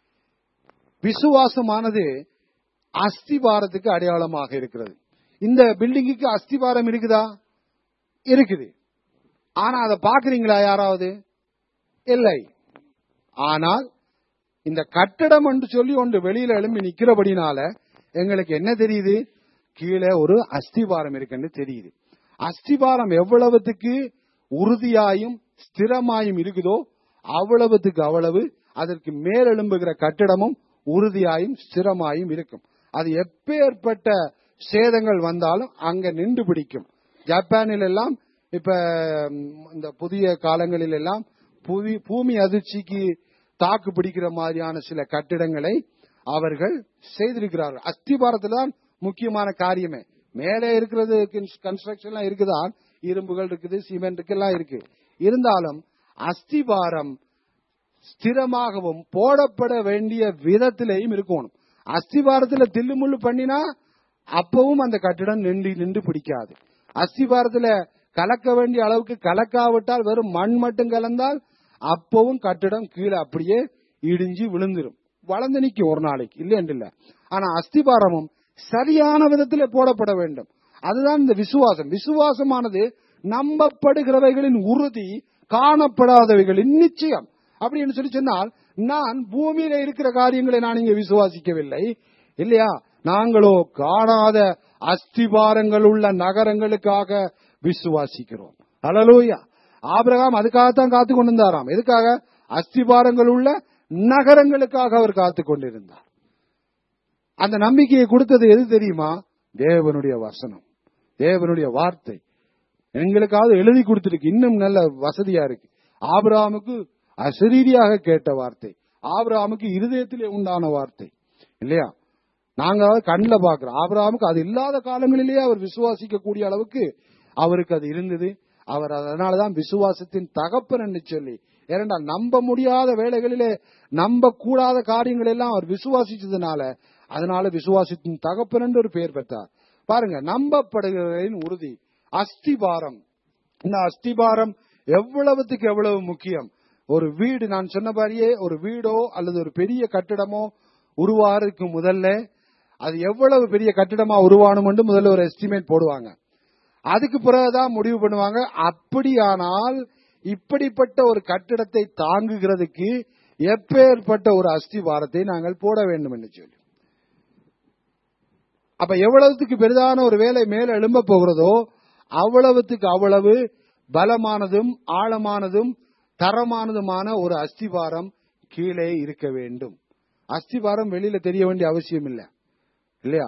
விசுவாசமானது அஸ்திபாரத்துக்கு அடையாளமாக இருக்கிறது இந்த பில்டிங்குக்கு அஸ்திபாரம் இருக்குதா இருக்குது ஆனா அதை பாக்குறீங்களா யாராவது இல்லை ஆனால் இந்த கட்டடம் என்று சொல்லி ஒன்று வெளியில எழும்பி நிக்கிறபடினால எங்களுக்கு என்ன தெரியுது கீழே ஒரு அஸ்திபாரம் இருக்குன்னு தெரியுது அஸ்திபாரம் எவ்வளவுத்துக்கு உறுதியாயும் ஸ்திரமாயும் இருக்குதோ அவ்வளவுத்துக்கு அவ்வளவு அதற்கு மேலெழும்புகிற கட்டிடமும் உறுதியாயும் ஸ்திரமாயும் இருக்கும் அது எப்பேற்பட்ட சேதங்கள் வந்தாலும் அங்க நின்று பிடிக்கும் ஜப்பானில் எல்லாம் இப்ப ம், இந்த புதிய காலங்களில் எல்லாம் புவி- பூமி அதிர்ச்சிக்கு தாக்கு பிடிக்கிற மாதிரியான சில கட்டிடங்களை அவர்கள் செய்திருக்கிறார்கள் அஸ்திபாரத்துல தான் முக்கியமான காரியமே மேலே இருக்கிறது கன்ஸ்ட்ரக்ஷன் எல்லாம் இருக்குதான் இரும்புகள் இருக்குது சிமெண்ட் எல்லாம் இருக்கு இருந்தாலும் அஸ்திபாரம் ஸ்திரமாகவும் போடப்பட வேண்டிய விதத்திலேயும் இருக்கணும் அஸ்திபாரத்துல தில்லுமுள்ளு பண்ணினா அப்பவும் அந்த கட்டிடம் நின்று நின்று பிடிக்காது அஸ்திபாரத்துல கலக்க வேண்டிய அளவுக்கு கலக்காவிட்டால் வெறும் மண் மட்டும் கலந்தால் அப்பவும் கட்டிடம் கீழே அப்படியே இடிஞ்சு விழுந்துரும் வளர்ந்து நிக்கும் ஒரு நாளைக்கு இல்லைன்னு இல்ல ஆனா அஸ்திபாரமும் சரியான விதத்துல போடப்பட வேண்டும் அதுதான் இந்த விசுவாசம் விசுவாசமானது நம்பப்படுகிறவைகளின் உறுதி காணப்படாதவைகளின் நிச்சயம் அப்படின்னு சொல்லி சொன்னால் நான் பூமியில இருக்கிற காரியங்களை நான் இங்க விசுவாசிக்கவில்லை இல்லையா நாங்களோ காணாத அஸ்திபாரங்கள் உள்ள நகரங்களுக்காக விசுவாசிக்கிறோம் அலலூயா ஆபிரகாம் அதுக்காகத்தான் காத்து கொண்டிருந்தாராம் எதுக்காக அஸ்திபாரங்கள் உள்ள நகரங்களுக்காக அவர் காத்து கொண்டிருந்தார் அந்த நம்பிக்கையை கொடுத்தது எது தெரியுமா தேவனுடைய வசனம் தேவனுடைய வார்த்தை எங்களுக்காவது எழுதி கொடுத்திருக்கு இன்னும் நல்ல வசதியா இருக்கு ஆபிரகாமுக்கு அசரீரியாக கேட்ட வார்த்தை ஆபிரகாமுக்கு இருதயத்திலே உண்டான வார்த்தை இல்லையா நாங்க கண்ணில் பாக்குறோம் ஆபிரகாமுக்கு அது இல்லாத காலங்களிலேயே அவர் விசுவாசிக்க கூடிய அளவுக்கு அவருக்கு அது இருந்தது அவர் அதனாலதான் விசுவாசத்தின் தகப்பன் என்று சொல்லி ஏனென்றால் நம்ப முடியாத வேலைகளிலே நம்ப கூடாத காரியங்கள் எல்லாம் அவர் விசுவாசிச்சதுனால அதனால விசுவாசத்தின் தகப்பன் என்று ஒரு பெயர் பெற்றார் பாருங்க நம்பப்படுகிறவர்களின் உறுதி அஸ்திபாரம் இந்த அஸ்திபாரம் எவ்வளவுத்துக்கு எவ்வளவு முக்கியம் ஒரு வீடு நான் சொன்ன மாதிரியே ஒரு வீடோ அல்லது ஒரு பெரிய கட்டிடமோ உருவாறதுக்கு முதல்ல அது எவ்வளவு பெரிய கட்டிடமா உருவானும் முதல்ல ஒரு எஸ்டிமேட் போடுவாங்க அதுக்கு பிறகுதான் முடிவு பண்ணுவாங்க அப்படியானால் இப்படிப்பட்ட ஒரு கட்டிடத்தை தாங்குகிறதுக்கு எப்பேற்பட்ட ஒரு அஸ்திவாரத்தை நாங்கள் போட வேண்டும் என்று சொல்லி அப்ப எவ்வளவுக்கு பெரிதான ஒரு வேலை மேல எழும்ப போகிறதோ அவ்வளவுக்கு அவ்வளவு பலமானதும் ஆழமானதும் தரமானதுமான ஒரு அஸ்திவாரம் கீழே இருக்க வேண்டும் அஸ்திவாரம் வெளியில தெரிய வேண்டிய அவசியம் இல்லை இல்லையா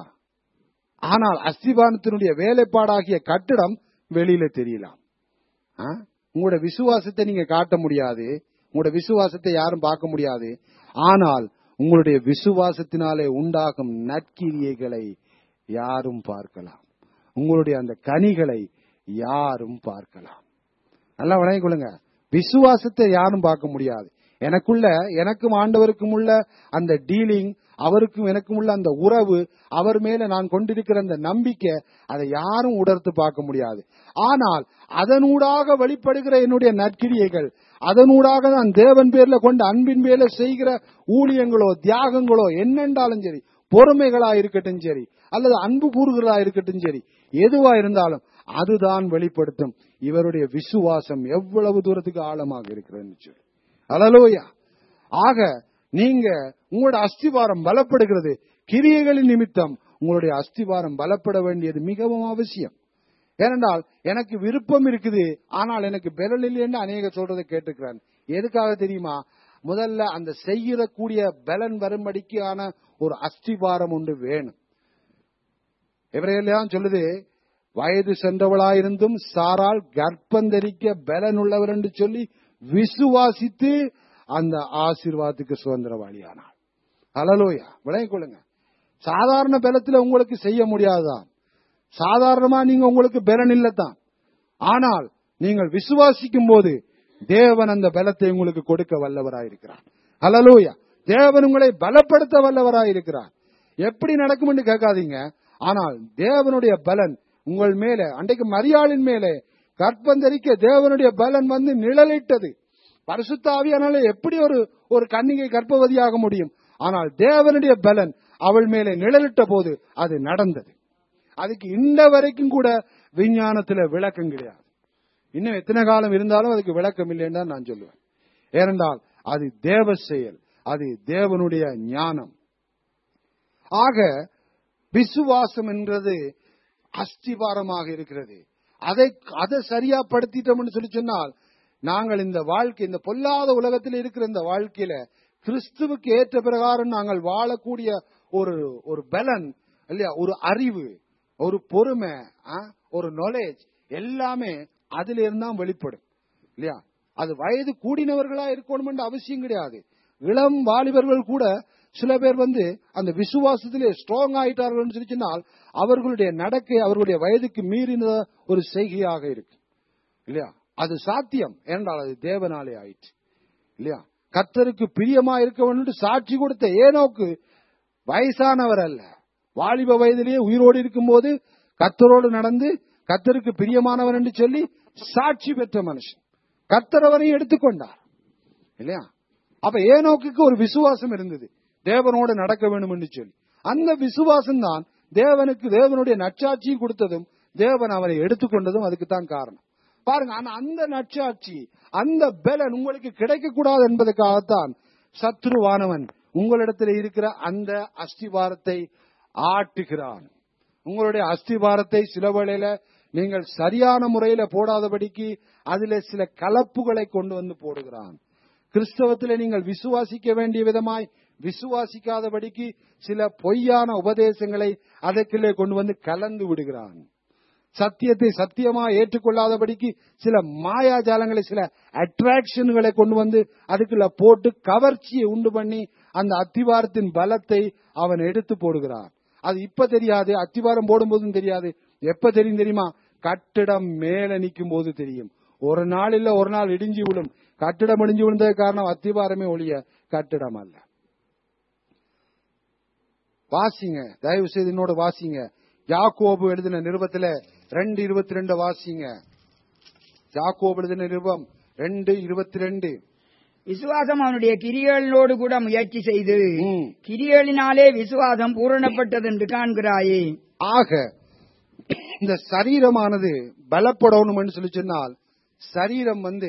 ஆனால் அஸ்திவாரத்தினுடைய வேலைப்பாடாகிய கட்டிடம் வெளியில தெரியலாம் ஆ? உங்களோட விசுவாசத்தை நீங்க காட்ட முடியாது உங்களோட விசுவாசத்தை யாரும் பார்க்க முடியாது ஆனால் உங்களுடைய விசுவாசத்தினாலே உண்டாகும் நற்கிரியைகளை யாரும் பார்க்கலாம் உங்களுடைய அந்த கனிகளை யாரும் பார்க்கலாம் நல்லா வணங்கிக் கொள்ளுங்க விசுவாசத்தை யாரும் பார்க்க முடியாது எனக்குள்ள எனக்கும் ஆண்டவருக்கும் உள்ள அந்த டீலிங் அவருக்கும் எனக்கும் உள்ள அந்த உறவு அவர் மேல நான் கொண்டிருக்கிற அந்த நம்பிக்கை அதை யாரும் உணர்த்து பார்க்க முடியாது ஆனால் அதனூடாக வெளிப்படுகிற என்னுடைய நற்கிரியைகள் அதனூடாக நான் தேவன் பேர்ல கொண்ட அன்பின் பேர்ல செய்கிற ஊழியங்களோ தியாகங்களோ என்னென்றாலும் சரி பொறுமைகளா இருக்கட்டும் சரி அல்லது அன்பு கூறுகிறதா இருக்கட்டும் சரி எதுவா இருந்தாலும் அதுதான் வெளிப்படுத்தும் இவருடைய விசுவாசம் எவ்வளவு தூரத்துக்கு ஆழமாக இருக்கிறதுன்னு சொல்லி அலலோயா ஆக நீங்க உங்களோட அஸ்திவாரம் பலப்படுகிறது கிரியைகளின் நிமித்தம் உங்களுடைய அஸ்திவாரம் பலப்பட வேண்டியது மிகவும் அவசியம் ஏனென்றால் எனக்கு விருப்பம் இருக்குது ஆனால் எனக்கு பெறல் இல்லைன்னு அநேக சொல்றதை கேட்டுக்கிறேன் எதுக்காக தெரியுமா முதல்ல அந்த செய்யக்கூடிய பலன் வரும்படிக்கான ஒரு அஸ்திவாரம் ஒன்று வேணும் எவரையெல்லாம் சொல்லுது வயது சென்றவளாயிருந்தும் சாரால் கர்ப்பந்தரிக்க பலன் உள்ளவர் என்று சொல்லி விசுவாசித்து அந்த ஆசீர்வாதத்துக்கு சுதந்திரவாளியானாள் அலலோயா விளங்கிக் கொள்ளுங்க சாதாரண பலத்துல உங்களுக்கு செய்ய முடியாதுதான் சாதாரணமா நீங்க உங்களுக்கு பலன் இல்லத்தான் ஆனால் நீங்கள் விசுவாசிக்கும் போது தேவன் அந்த பலத்தை உங்களுக்கு கொடுக்க வல்லவராயிருக்கிறார் அலலோயா தேவன் உங்களை பலப்படுத்த வல்லவராயிருக்கிறார் எப்படி நடக்கும் என்று கேட்காதீங்க ஆனால் தேவனுடைய பலன் உங்கள் மேல அன்றைக்கு மரியாளின் மேலே கற்பந்தரிக்க தேவனுடைய பலன் வந்து நிழலிட்டது பரிசுத்தாவியானால எப்படி ஒரு ஒரு கன்னிகை கர்ப்பவதியாக முடியும் ஆனால் தேவனுடைய பலன் அவள் மேலே நிழலிட்ட போது அது நடந்தது அதுக்கு இந்த வரைக்கும் கூட விஞ்ஞானத்துல விளக்கம் கிடையாது இன்னும் எத்தனை காலம் இருந்தாலும் அதுக்கு விளக்கம் இல்லைன்னு தான் நான் சொல்லுவேன் ஏனென்றால் அது தேவ செயல் அது தேவனுடைய ஞானம் ஆக விசுவாசம் என்றது அஸ்திவாரமாக இருக்கிறது அதை அதை சரியா படுத்திட்டோம்னு சொல்லி சொன்னால் நாங்கள் இந்த வாழ்க்கை இந்த பொல்லாத உலகத்தில் இருக்கிற இந்த வாழ்க்கையில கிறிஸ்துவுக்கு ஏற்ற பிரகாரம் நாங்கள் வாழக்கூடிய ஒரு ஒரு பலன் இல்லையா ஒரு அறிவு ஒரு பொறுமை ஆ, ஒரு நாலேஜ் எல்லாமே அதுல இருந்தான் வெளிப்படும் இல்லையா அது வயது கூடினவர்களா இருக்கணும் அவசியம் கிடையாது இளம் வாலிபர்கள் கூட சில பேர் வந்து அந்த விசுவாசத்திலே ஸ்ட்ராங் ஆயிட்டார்கள் சொல்லி சொன்னால் அவர்களுடைய நடக்கை அவர்களுடைய வயதுக்கு மீறின ஒரு செய்கையாக இருக்கு இல்லையா அது சாத்தியம் என்றால் அது தேவனாலே ஆயிற்று இல்லையா கர்த்தருக்கு பிரியமா இருக்க வேண்டும் சாட்சி கொடுத்த ஏனோக்கு வயசானவர் அல்ல வாலிப வயதிலேயே உயிரோடு இருக்கும்போது கர்த்தரோடு நடந்து கர்த்தருக்கு பிரியமானவர் என்று சொல்லி சாட்சி பெற்ற மனுஷன் கர்த்தர் அவரையும் எடுத்துக்கொண்டார் இல்லையா அப்ப ஏனோக்குக்கு ஒரு விசுவாசம் இருந்தது தேவனோடு நடக்க வேண்டும் என்று சொல்லி அந்த விசுவாசம் தான் தேவனுக்கு தேவனுடைய நற்சாட்சியும் கொடுத்ததும் தேவன் அவரை எடுத்துக்கொண்டதும் அதுக்கு தான் காரணம் பாருங்க ஆனா அந்த நற்சாட்சி அந்த பலன் உங்களுக்கு கிடைக்க கூடாது என்பதற்காகத்தான் சத்ருவானவன் உங்களிடத்தில் இருக்கிற அந்த அஸ்திவாரத்தை ஆட்டுகிறான் உங்களுடைய அஸ்திவாரத்தை சில வேளையில நீங்கள் சரியான முறையில போடாதபடிக்கு அதில சில கலப்புகளை கொண்டு வந்து போடுகிறான் கிறிஸ்தவத்திலே நீங்கள் விசுவாசிக்க வேண்டிய விதமாய் விசுவாசிக்காதபடிக்கு சில பொய்யான உபதேசங்களை அதற்குள்ளே கொண்டு வந்து கலந்து விடுகிறான் சத்தியத்தை சத்தியமா ஏற்றுக்கொள்ளாதபடிக்கு சில மாயாஜாலங்களை சில அட்ராக்ஷன்களை கொண்டு வந்து அதுக்குள்ள போட்டு கவர்ச்சியை உண்டு பண்ணி அந்த அத்திவாரத்தின் பலத்தை அவன் எடுத்து போடுகிறான் அது இப்ப தெரியாது அத்திவாரம் போடும்போதும் தெரியாது எப்ப தெரியும் தெரியுமா கட்டிடம் மேல நிற்கும் போது தெரியும் ஒரு நாள் இல்ல ஒரு நாள் இடிஞ்சு விழும் கட்டிடம் இடிஞ்சு விழுந்தது காரணம் அத்திவாரமே ஒழிய கட்டிடம் அல்ல வாசிங்க தயவு செய்து என்னோட வாசிங்க யாக்கோபு எழுதின நிருபத்துல ரெண்டு இருபத்தி ரெண்டு வாசிங்க யாக்கோபு எழுதின நிருபம் ரெண்டு இருபத்தி ரெண்டு விசுவாசம் அவனுடைய கிரியர்களோடு கூட முயற்சி செய்து ம். கிரியலினாலே விசுவாசம் பூரணப்பட்டது என்று காண்கிறாயே ஆக இந்த சரீரமானது பலப்படணும்னு சொல்லி சொன்னால் சரீரம் வந்து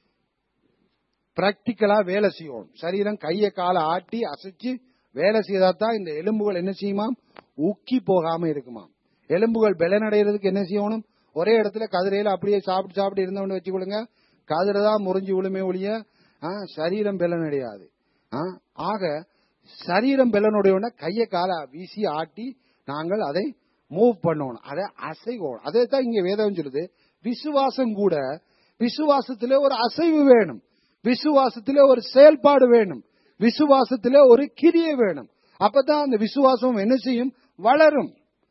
பிராக்டிக்கலா வேலை செய்யணும் சரீரம் கையை காலை ஆட்டி அசைச்சு வேலை செய்தாதான் இந்த எலும்புகள் என்ன செய்யுமாம் உக்கி போகாம இருக்குமாம் எலும்புகள் பலனடைகிறதுக்கு என்ன செய்யணும் ஒரே இடத்துல கதிரையில அப்படியே சாப்பிட்டு சாப்பிட்டு இருந்தவனு வச்சுக்கொள்ளுங்க கதிரை தான் முறிஞ்சு விழுமே ஒழிய ஆ, சரீரம் பலனடையாது ஆ, ஆக சரீரம் பலனுடையவன கையை காலை வீசி ஆட்டி நாங்கள் அதை மூவ் பண்ணணும் அதை அசைவோம் அதே தான் இங்க வேதம் சொல்லுது விசுவாசம் கூட விசுவாசத்திலே ஒரு அசைவு வேணும் விசுவாசத்திலே ஒரு செயல்பாடு வேணும் விசுவாசத்திலே ஒரு கிரியை வேணும் அப்பதான் அந்த விசுவாசம் என்ன செய்யும் வளரும்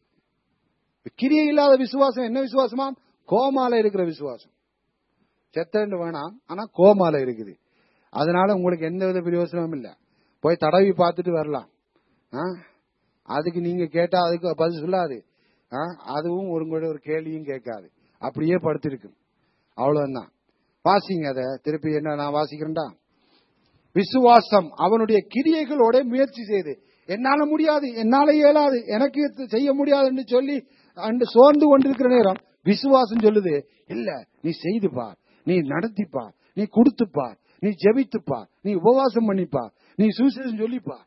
கிரியை இல்லாத விசுவாசம் என்ன விசுவாசமா கோமால இருக்கிற விசுவாசம் செத்தண்டு வேணாம் ஆனா கோமால இருக்குது அதனால உங்களுக்கு எந்த வித பிரயோசனமும் இல்ல போய் தடவி பார்த்துட்டு வரலாம் ஆ? அதுக்கு நீங்க கேட்டா அதுக்கு பதில் சொல்லாது ஆ? அதுவும் ஒரு கூட ஒரு கேள்வியும் கேட்காது அப்படியே படுத்திருக்கும் அவ்வளவுதான் வாசிங்க அத திருப்பி என்ன நான் வாசிக்கிறேன்டா விசுவாசம் அவனுடைய கிரியைகளோட முயற்சி செய்து என்னால முடியாது என்னால இயலாது எனக்கு இது செய்ய முடியாதுன்னு சொல்லி அன்று சோர்ந்து கொண்டிருக்கிற நேரம் விசுவாசம் சொல்லுது இல்ல நீ செய்து பார் நீ நடத்தி பார் நீ கொடுத்து பார் நீ ஜெபித்து பார் நீ உபவாசம் பண்ணிப்பார் நீ சுவிசேஷம் சொல்லிப்பார்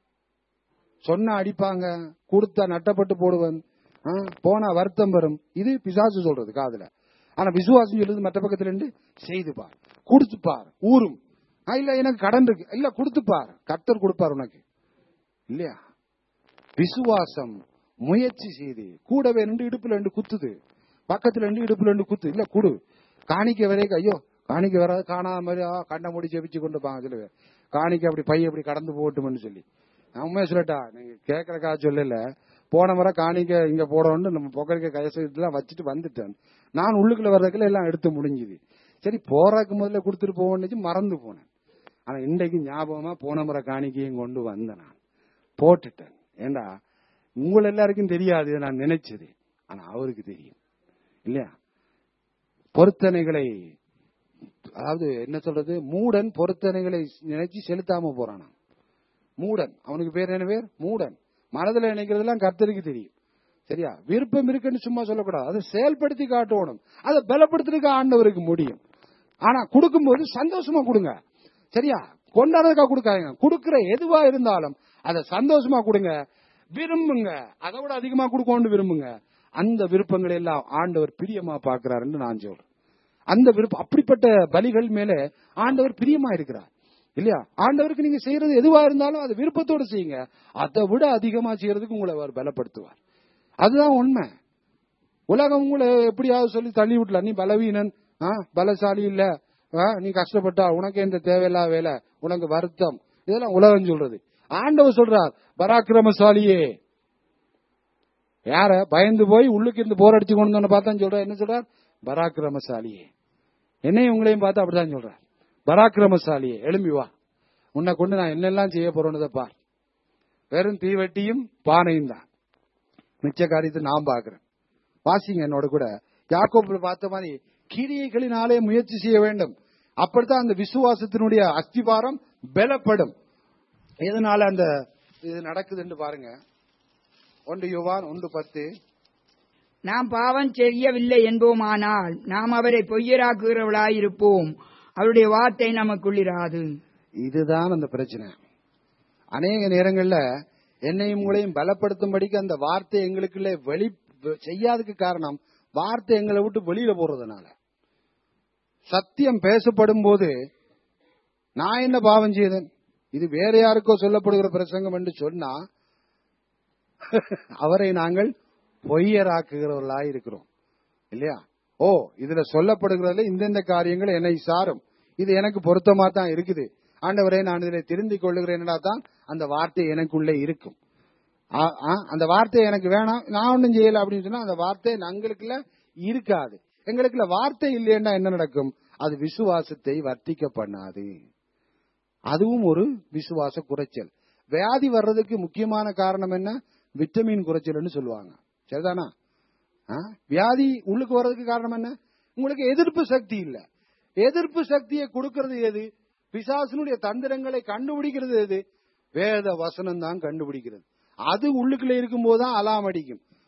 சொன்னா அடிப்பாங்க கொடுத்தா நட்டப்பட்டு போடுவன் ஆ, போனா வருத்தம் வரும் இது பிசாசு சொல்றது காதுல ஆனா விசுவாசம் சொல்லுது மற்ற பக்கத்துல இருந்து செய்து பார் கொடுத்து பார் ஊரும் ஆ, இல்ல எனக்கு கடன் இருக்கு இல்ல கொடுத்து பார் கர்த்தர் கொடுப்பார் உனக்கு இல்லையா விசுவாசம் முயற்சி செய்து கூடவே நின்று இடுப்புல ரெண்டு குத்துது பக்கத்துல இருந்து இடுப்புல ரெண்டு குத்து இல்ல குடு காணிக்க வரைக்கும் ஐயோ காணிக்க வராது காணாத மாதிரி ஆ, கண்ணை மூடி ஜெபிச்சு கொண்டு பாங்க சில பேர் காணிக்க அப்படி பைய அப்படி கடந்து போகட்டும்னு சொல்லி நான் உண்மையை சொல்லட்டா நீங்க கேட்கறக்கா சொல்லல போன முறை காணிக்க இங்க போடணும்னு நம்ம பொக்கரிக்க கையெல்லாம் வச்சுட்டு வந்துட்டேன் நான் உள்ளுக்குள்ள வர்றதுக்குள்ள எல்லாம் எடுத்து முடிஞ்சுது சரி போறதுக்கு முதல்ல கொடுத்துட்டு போவோன்னு மறந்து போனேன் ஆனா இன்றைக்கு ஞாபகமா போன முறை காணிக்கையும் கொண்டு வந்தேன் நான் போட்டுட்டேன் ஏண்டா உங்களை எல்லாருக்கும் தெரியாது இதை நான் நினைச்சது ஆனா அவருக்கு தெரியும் இல்லையா பொருத்தனைகளை அதாவது என்ன சொல்றது மூடன் பொருத்தனைகளை நினைச்சு செலுத்தாம போறானா மூடன் அவனுக்கு பேர் என்ன பேர் மூடன் மனதுல நினைக்கிறதெல்லாம் கர்த்தருக்கு தெரியும் சரியா விருப்பம் இருக்குன்னு சும்மா சொல்லக்கூடாது அதை செயல்படுத்தி காட்டணும் அதை பலப்படுத்துறதுக்கு ஆண்டவருக்கு முடியும் ஆனா கொடுக்கும்போது சந்தோஷமா கொடுங்க சரியா கொண்டாடுறதுக்காக கொடுக்காதீங்க கொடுக்கிற எதுவா இருந்தாலும் அதை சந்தோஷமா கொடுங்க விரும்புங்க அதை விட அதிகமா கொடுக்கணும்னு விரும்புங்க அந்த விருப்பங்களை எல்லாம் ஆண்டவர் பிரியமா பாக்குறாருன்னு நான் சொல்றேன் அந்த விருப்பம் அப்படிப்பட்ட பலிகள் மேல ஆண்டவர் பிரியமா இருக்கிறார் இல்லையா ஆண்டவருக்கு நீங்க செய்யறது எதுவா இருந்தாலும் அது விருப்பத்தோட செய்யுங்க அதை விட அதிகமா செய்யறதுக்கு உங்களை அவர் பலப்படுத்துவார் அதுதான் உண்மை உலகம் உங்களை எப்படியாவது சொல்லி தள்ளி விட்டல நீ பலவீனன் ஆ, பலசாலி இல்ல ஆ, நீ கஷ்டப்பட்டா உனக்கு எந்த தேவையில்லாத வேலை உனக்கு வருத்தம் இதெல்லாம் உலகம் சொல்றது ஆண்டவர் சொல்றார் பராக்கிரமசாலியே யார பயந்து போய் உள்ளுக்கு இருந்து போர் அடிச்சு கொண்டு வந்து பார்த்தா சொல்றார் என்ன சொல்றார் பராக்கிரமசாலியே என்னையும் உங்களையும் பார்த்து அப்படிதான் சொல்றார் பராக்கிரமசாலியே எழும்பி வா உன்னை கொண்டு நான் என்னெல்லாம் செய்ய போறேன்னு பார் வெறும் தீவெட்டியும் பானையும் தான் மிச்ச காரியத்தை நான் பார்க்கிறேன் வாசிங்க என்னோட கூட யாக்கோபு பார்த்த மாதிரி கிரியைகளினாலே முயற்சி செய்ய வேண்டும் அப்படித்தான் அந்த விசுவாசத்தினுடைய அஸ்திவாரம் பலப்படும் எதனால அந்த இது நடக்குதுன்னு பாருங்க ஒன்று யுவான் ஒன்று பத்து நாம் பாவம் செய்யவில்லை என்போமானால் நாம் அவரை பொய்யராக்குகிறவளாயிருப்போம் அவருடைய வார்த்தை நமக்குள்ளிராது இதுதான் அந்த பிரச்சனை அநேக நேரங்கள்ல என்னையும் உங்களையும் பலப்படுத்தும்படிக்கு அந்த வார்த்தை எங்களுக்குள்ள வெளி செய்யாததுக்கு காரணம் வார்த்தை எங்களை விட்டு வெளியில போறதுனால சத்தியம் பேசப்படும் போது நான் என்ன பாவம் செய்தேன் இது வேற யாருக்கோ சொல்லப்படுகிற பிரசங்கம் என்று சொன்னா அவரை நாங்கள் பொய்யராக்குகிறவர்களாய் இருக்கிறோம் இல்லையா ஓ இதுல சொல்லப்படுகிறதுல இந்தந்த காரியங்கள் என்னை சாரும் இது எனக்கு பொருத்தமா தான் இருக்குது ஆண்டவரே நான் இதில் திருந்திக் கொள்ளுகிறேன்னா தான் அந்த வார்த்தை எனக்குள்ளே இருக்கும் ஆ, ஆ, அந்த வார்த்தை எனக்கு வேணாம் நான் ஒன்றும் செய்யல அப்படின்னு சொன்னா அந்த வார்த்தை எங்களுக்குள்ள இருக்காது எங்களுக்குள்ள வார்த்தை இல்லைன்னா என்ன நடக்கும் அது விசுவாசத்தை வர்த்திக்க பண்ணாது அதுவும் ஒரு விசுவாச குறைச்சல் வியாதி வர்றதுக்கு முக்கியமான காரணம் என்ன விட்டமின் குறைச்சல்னு சொல்லுவாங்க சரிதானா ஆ? வியாதி உள்ளுக்கு வர்றதுக்கு காரணம் என்ன உங்களுக்கு எதிர்ப்பு சக்தி இல்ல எதிர்ப்பு சக்தியை கொடுக்கிறது எது பிசாசனுடைய தந்திரங்களை கண்டுபிடிக்கிறது எது வேத வசனம் தான் கண்டுபிடிக்கிறது அது உள்ளுக்குள்ள இருக்கும்போது தான் அலாம் அடிக்கும்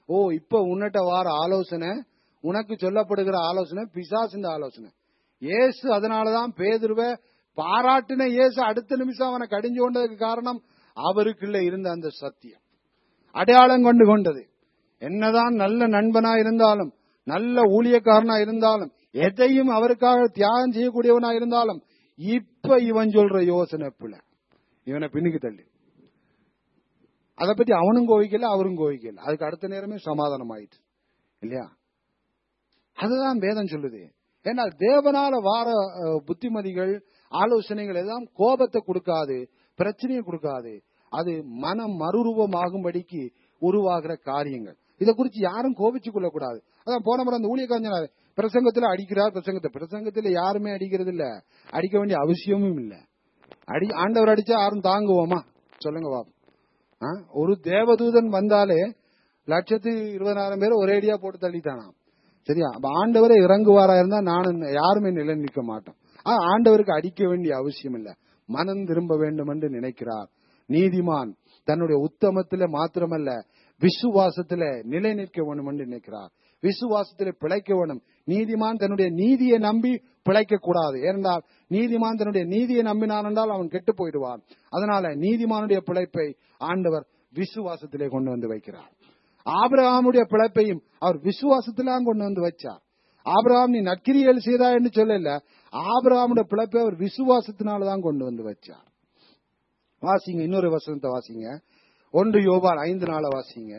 ஓ இப்ப உன்னிட்ட வார ஆலோசனை உனக்கு சொல்லப்படுகிற ஆலோசனை பிசாசிந்த ஆலோசனை இயேசு அதனாலதான் பேதுருவ பாராட்டின இயேசு அடுத்த நிமிஷம் அவனை கடிஞ்சு கொண்டதுக்கு காரணம் அவருக்குள்ள இருந்த அந்த சத்தியம் அடையாளம் கொண்டு கொண்டது என்னதான் நல்ல நண்பனா இருந்தாலும் நல்ல ஊழியக்காரனா இருந்தாலும் எதையும் அவருக்காக தியாகம் செய்யக்கூடியவனா இருந்தாலும் இப்ப இவன் சொல்ற யோசனை பிள்ளை இவனை பின்னுக்கு தள்ளி அதை பத்தி அவனும் கோவிக்கல அவரும் கோவிக்கல அதுக்கு அடுத்த நேரமே சமாதானம் ஆயிட்டு இல்லையா அதுதான் வேதம் சொல்லுது ஏன்னா தேவனால வார அஹ், புத்திமதிகள் ஆலோசனைகள் எல்லாம் கோபத்தை கொடுக்காது பிரச்சனையை கொடுக்காது அது மனம் மறுரூபமாகும்படிக்கு உருவாகிற காரியங்கள் இதை குறித்து யாரும் கோபிச்சு கொள்ளக்கூடாது அதான் போன முறை அந்த ஊழியக்காரர் பிரசங்கத்துல அடிக்கிறார் பிரசங்கத்தை பிரசங்கத்துல யாருமே அடிக்கிறது இல்ல அடிக்க வேண்டிய அவசியமும் இல்ல அடி ஆண்டவர் அடிச்சா யாரும் தாங்குவோமா சொல்லுங்க பாப்போம் ஆ? ஒரு தேவதூதன் வந்தாலே லட்சத்து இருபதாயிரம் பேர் ஒரேடியா போட்டு தள்ளித்தானாம் சரியா அப்ப ஆண்டவரே இறங்குவாரா இருந்தா நானும் யாருமே நிலை நிற்க மாட்டோம் ஆ, ஆண்டவருக்கு அடிக்க வேண்டிய அவசியம் இல்ல மனம் திரும்ப வேண்டும் என்று நினைக்கிறார் நீதிமான் தன்னுடைய உத்தமத்தில மாத்திரமல்ல விசுவாசத்தில நிலை நிற்க வேண்டும் என்று நினைக்கிறார் விசுவாசத்திலே பிழைக்க வேணும் நீதிமான் தன்னுடைய நீதியை நம்பி பிழைக்க கூடாது ஏனென்றால் நீதிமான் தன்னுடைய நீதியை நம்பினான் என்றால் அவன் கெட்டு போயிடுவான் அதனால நீதிமானுடைய பிழைப்பை ஆண்டவர் விசுவாசத்திலே கொண்டு வந்து வைக்கிறார் ஆபிரகாமுடைய பிழைப்பையும் அவர் விசுவாசத்திலாம் கொண்டு வந்து வச்சார் ஆபிரகாம் நீ நற்கிரியல் செய்தா என்று சொல்லல ஆபிரகாமுடைய பிழைப்பை அவர் விசுவாசத்தினாலதான் கொண்டு வந்து வச்சார் வாசிங்க இன்னொரு வசனத்தை வாசிங்க ஒன்று யோபால் ஐந்து நாள வாசிங்க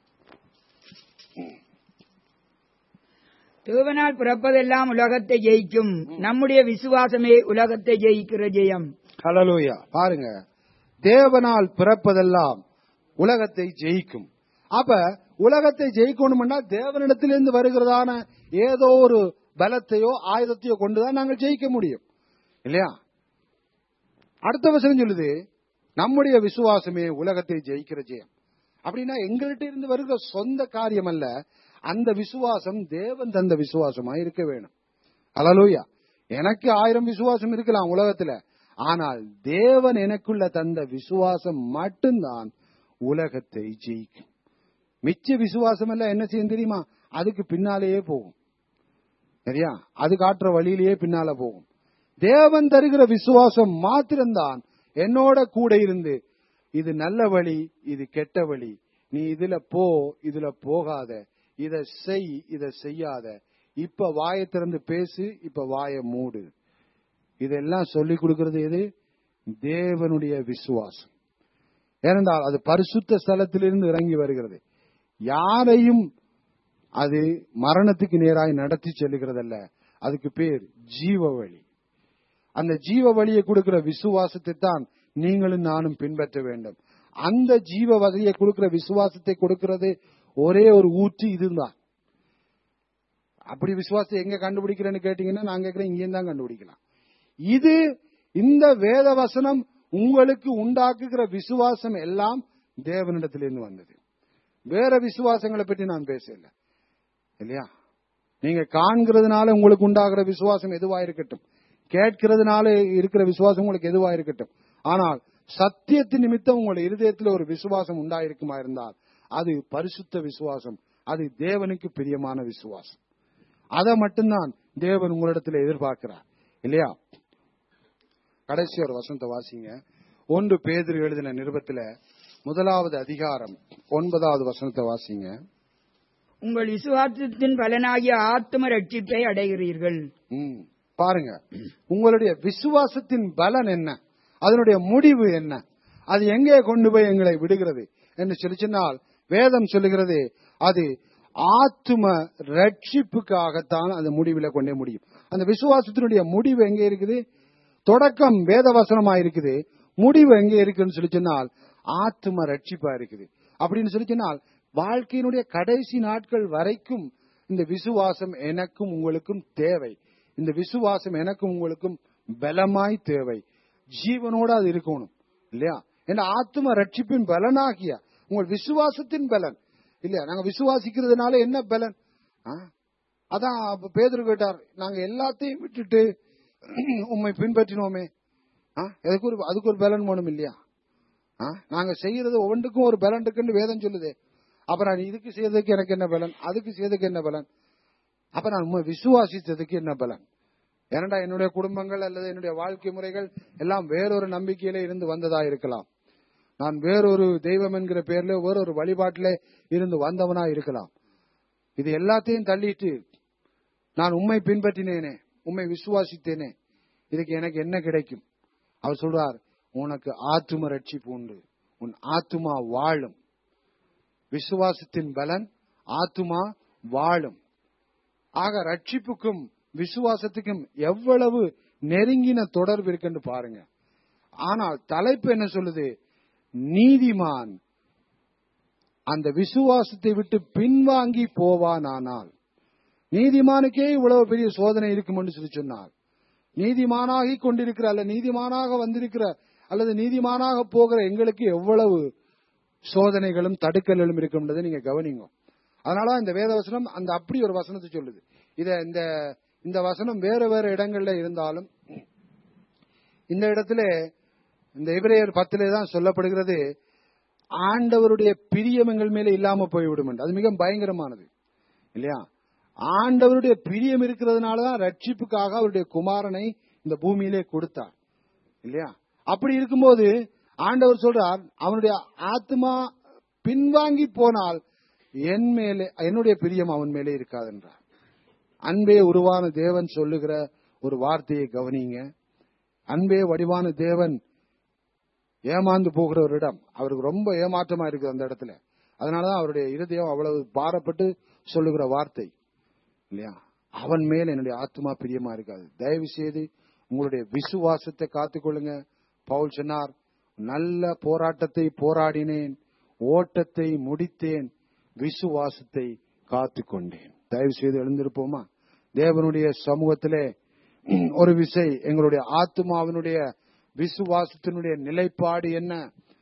தேவனால் பிறப்பதெல்லாம் உலகத்தை ஜெயிக்கும் நம்முடைய விசுவாசமே உலகத்தை ஜெயிக்கிற ஜெயம் ஹalleluya பாருங்க தேவனால் பிறப்பதெல்லாம் உலகத்தை ஜெயிக்கும் அப்ப உலகத்தை ஜெயிக்கணும்னா தேவனிடத்திலிருந்து வருகிறதான ஏதோ ஒரு பலத்தையோ ஆயுதத்தையோ கொண்டுதான் நாங்கள் ஜெயிக்க முடியும் இல்லையா அடுத்த வசனம் சொல்லுது நம்முடைய விசுவாசமே உலகத்தை ஜெயிக்கிற ஜெயம் அப்படின்னா எங்கள்கிட்ட இருந்து வருகிற சொந்த காரியம் அல்ல அந்த விசுவாசம் தேவன் தந்த விசுவாசமா இருக்க வேணும் அலலூயா எனக்கு ஆயிரம் விசுவாசம் இருக்கலாம் உலகத்துல ஆனால் தேவன் எனக்குள்ள தந்த விசுவாசம் மட்டும்தான் உலகத்தை ஜெயிக்கும் மிச்ச விசுவாசம் எல்லாம் என்ன செய்யும் தெரியுமா அதுக்கு பின்னாலேயே போகும் சரியா அது காட்டுற வழியிலேயே பின்னால போகும் தேவன் தருகிற விசுவாசம் மாத்திரம்தான் என்னோட கூட இருந்து இது நல்ல வழி இது கெட்ட வழி நீ இதுல போ இதுல போகாத இத செய் இத செய்யாத இப்ப வாயை திறந்து பேசு இப்ப வாயை மூடு இதெல்லாம் சொல்லி கொடுக்கிறது எது தேவனுடைய விசுவாசம் ஏனென்றால் அது பரிசுத்த ஸ்தலத்திலிருந்து இறங்கி வருகிறது யாரையும் அது மரணத்துக்கு நேராய் நடத்தி செல்லுகிறதல்ல அதுக்கு பேர் ஜீவ வழி அந்த ஜீவ வழியை கொடுக்கிற விசுவாசத்தை தான் நீங்களும் நானும் பின்பற்ற வேண்டும் அந்த ஜீவ வகையை கொடுக்கிற விசுவாசத்தை கொடுக்கிறது ஒரே ஒரு ஊற்று இதுதான் அப்படி விசுவாசத்தை எங்க கண்டுபிடிக்கிறேன்னு கேட்டீங்கன்னா நான் கேட்கிறேன் இங்கேயும் தான் கண்டுபிடிக்கலாம் இது இந்த வேத வசனம் உங்களுக்கு உண்டாக்குகிற விசுவாசம் எல்லாம் தேவனிடத்திலிருந்து வந்தது வேற விசுவாசங்களை பற்றி நான் பேசல இல்லையா நீங்க காண்கிறதுனால உங்களுக்கு உண்டாகிற விசுவாசம் எதுவா இருக்கட்டும் கேட்கிறதுனால இருக்கிற விசுவாசம் உங்களுக்கு எதுவா இருக்கட்டும் ஆனால் சத்தியத்தின் நிமித்தம் உங்களுடைய இருதயத்தில் ஒரு விசுவாசம் உண்டாயிருக்குமா இருந்தால் அது பரிசுத்த விசுவாசம் அது தேவனுக்கு பிரியமான விசுவாசம் அதை மட்டும்தான் தேவன் உங்களிடத்தில் எதிர்பார்க்கிறார் இல்லையா கடைசி ஒரு வசனத்தை வாசிங்க ஒன்று பேதர் எழுதின நிருபத்துல முதலாவது அதிகாரம் ஒன்பதாவது வசனத்தை வாசிங்க உங்கள் விசுவாசத்தின் பலனாகிய ஆத்ம ரட்சிப்பை அடைகிறீர்கள் ம், பாருங்க உங்களுடைய விசுவாசத்தின் பலன் என்ன அதனுடைய முடிவு என்ன அது எங்கே கொண்டு போய் எங்களை விடுகிறது என்று சொல்லி சொன்னால் வேதம் சொல்லுகிறது அது ஆத்தும ரட்சிப்புக்காகத்தான் அந்த முடிவில கொண்டே முடியும் அந்த விசுவாசத்தினுடைய முடிவு எங்கே இருக்குது தொடக்கம் வேதவசனமா இருக்குது முடிவு எங்கே இருக்குன்னு சொல்லி சொன்னால் ஆத்தும ரட்சிப்பா இருக்குது அப்படின்னு சொல்லி சொன்னால் வாழ்க்கையினுடைய கடைசி நாட்கள் வரைக்கும் இந்த விசுவாசம் எனக்கும் உங்களுக்கும் தேவை இந்த விசுவாசம் எனக்கும் உங்களுக்கும் பலமாய் தேவை ஜீவனோட அது இருக்கணும் இல்லையா ஏன்னா ஆத்தும ரட்சிப்பின் பலனாகிய உங்கள் விசுவாசத்தின் பலன் இல்லையா நாங்க விசுவாசிக்கிறதுனால என்ன பலன் ஆ? அதான் அப்ப பேதுரு கேட்டார் நாங்க எல்லாத்தையும் விட்டுட்டு உம்மை பின்பற்றினோமே ஆ? அதுக்கு ஒரு அதுக்கு ஒரு பலன் வேணும் இல்லையா ஆ? நாங்க செய்யறது ஒவ்வொன்றுக்கும் ஒரு பலன் இருக்குன்னு வேதம் சொல்லுது அப்ப நான் இதுக்கு செய்ததுக்கு எனக்கு என்ன பலன் அதுக்கு செய்ததுக்கு என்ன பலன் அப்ப நான் உண்மை விசுவாசித்ததுக்கு என்ன பலன் ஏனடா என்னுடைய குடும்பங்கள் அல்லது என்னுடைய வாழ்க்கை முறைகள் எல்லாம் வேறொரு நம்பிக்கையில இருந்து வந்ததா இருக்கலாம் நான் வேறொரு தெய்வம் என்கிற பேர்ல வேறொரு வழிபாட்டில இருந்து வந்தவனா இருக்கலாம் இது எல்லாத்தையும் தள்ளிட்டு நான் உண்மை பின்பற்றினேனே உண்மை விசுவாசித்தேனே இதுக்கு எனக்கு என்ன கிடைக்கும் அவர் சொல்றார் உனக்கு ஆத்தும ரட்சிப்பு உண்டு உன் ஆத்துமா வாழும் விசுவாசத்தின் பலன் ஆத்துமா வாழும் ஆக ரட்சிப்புக்கும் விசுவாசத்துக்கும் எவ்வளவு நெருங்கின தொடர்பு இருக்குன்னு பாருங்க ஆனால் தலைப்பு என்ன சொல்லுது நீதிமான் அந்த விசுவாசத்தை விட்டு பின்வாங்கி போவானானால் நீதிமானுக்கே இவ்வளவு பெரிய சோதனை இருக்கும்னு சொல்லி சொன்னார் நீதிமானாகி கொண்டிருக்கிற அல்ல நீதிமானாக வந்திருக்கிற அல்லது நீதிமானாக போகிற எங்களுக்கு எவ்வளவு சோதனைகளும் தடுக்கல்களும் இருக்கும்ன்றதை நீங்க கவனிங்க அதனால இந்த வேத வசனம் அந்த அப்படி ஒரு வசனத்தை சொல்லுது இத இந்த இந்த வசனம் வேற வேற இடங்கள்ல இருந்தாலும் இந்த இடத்துல இந்த எபிரேயர் பத்திலே தான் சொல்லப்படுகிறது ஆண்டவருடைய பிரியம் எங்கள் மேல இல்லாம போய்விடும் என்று அது மிக பயங்கரமானது இல்லையா ஆண்டவருடைய பிரியம் இருக்கிறதுனாலதான் ரட்சிப்புக்காக அவருடைய குமாரனை இந்த பூமியிலே கொடுத்தார் இல்லையா அப்படி இருக்கும்போது ஆண்டவர் சொல்றார் அவனுடைய ஆத்மா பின்வாங்கி போனால் என் மேலே என்னுடைய பிரியம் அவன் மேலே இருக்காது என்றார் அன்பே உருவான தேவன் சொல்லுகிற ஒரு வார்த்தையை கவனிங்க அன்பே வடிவான தேவன் ஏமாந்து போகிற ஒரு இடம் அவருக்கு ரொம்ப ஏமாற்றமா இருக்குது அந்த இடத்துல அதனாலதான் அவருடைய இருதயம் அவ்வளவு பாரப்பட்டு சொல்லுகிற வார்த்தை இல்லையா அவன் மேல் என்னுடைய ஆத்மா பிரியமா இருக்காது தயவு செய்து உங்களுடைய விசுவாசத்தை காத்துக்கொள்ளுங்க பவுல் சொன்னார் நல்ல போராட்டத்தை போராடினேன் ஓட்டத்தை முடித்தேன் விசுவாசத்தை காத்துக்கொண்டேன் தயவு செய்து எழுந்திருப்போமா தேவனுடைய சமூகத்திலே ஒரு விசை எங்களுடைய ஆத்மாவினுடைய விசுவாசத்தினுடைய நிலைப்பாடு என்ன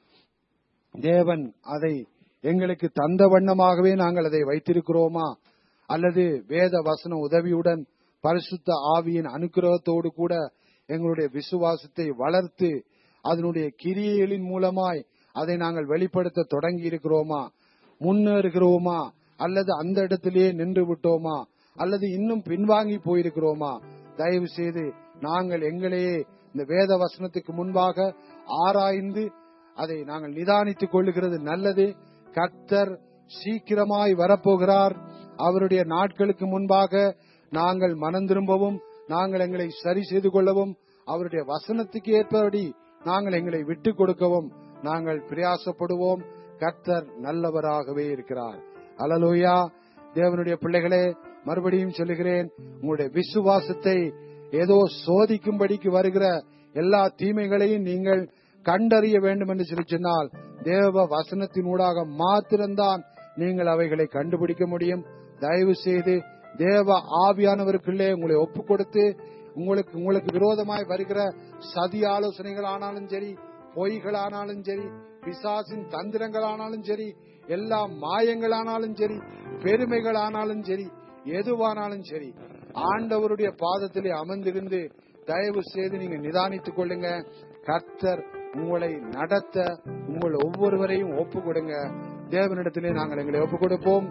தேவன் அதை எங்களுக்கு தந்த வண்ணமாகவே நாங்கள் அதை வைத்திருக்கிறோமா அல்லது வேத வசன உதவியுடன் பரிசுத்த ஆவியின் அனுக்கிரகத்தோடு கூட எங்களுடைய விசுவாசத்தை வளர்த்து அதனுடைய கிரியைகளின் மூலமாய் அதை நாங்கள் வெளிப்படுத்த தொடங்கி இருக்கிறோமா முன்னேறுகிறோமா அல்லது அந்த இடத்திலேயே நின்று விட்டோமா அல்லது இன்னும் பின்வாங்கி போயிருக்கிறோமா தயவு செய்து நாங்கள் எங்களையே இந்த வேத வசனத்துக்கு முன்பாக ஆராய்ந்து அதை நாங்கள் நிதானித்துக் கொள்ளுகிறது நல்லது கர்த்தர் சீக்கிரமாய் வரப்போகிறார் அவருடைய நாட்களுக்கு முன்பாக நாங்கள் மனம் திரும்பவும் நாங்கள் எங்களை சரி செய்து கொள்ளவும் அவருடைய வசனத்துக்கு ஏற்பபடி நாங்கள் எங்களை விட்டுக் கொடுக்கவும் நாங்கள் பிரயாசப்படுவோம் கர்த்தர் நல்லவராகவே இருக்கிறார் அலலோயா தேவனுடைய பிள்ளைகளே மறுபடியும் சொல்லுகிறேன் உங்களுடைய விசுவாசத்தை ஏதோ சோதிக்கும்படிக்கு வருகிற எல்லா தீமைகளையும் நீங்கள் கண்டறிய வேண்டும் என்று சொல்லி சொன்னால் தேவ வசனத்தினூடாக மாத்திரம்தான் நீங்கள் அவைகளை கண்டுபிடிக்க முடியும் தயவு செய்து தேவ ஆவியானவருக்குள்ளே உங்களை ஒப்பு கொடுத்து உங்களுக்கு உங்களுக்கு விரோதமாய் வருகிற சதி ஆலோசனைகள் ஆனாலும் சரி பொய்கள் ஆனாலும் சரி பிசாசின் தந்திரங்கள் ஆனாலும் சரி எல்லா மாயங்கள் ஆனாலும் சரி பெருமைகள் ஆனாலும் சரி எதுவானாலும் சரி ஆண்டவருடைய பாதத்திலே அமர்ந்திருந்து தயவு செய்து நீங்க நிதானித்துக் கொள்ளுங்க கர்த்தர் உங்களை நடத்த உங்கள் ஒவ்வொருவரையும் ஒப்பு கொடுங்க தேவனிடத்திலே நாங்கள் எங்களை ஒப்பு கொடுப்போம்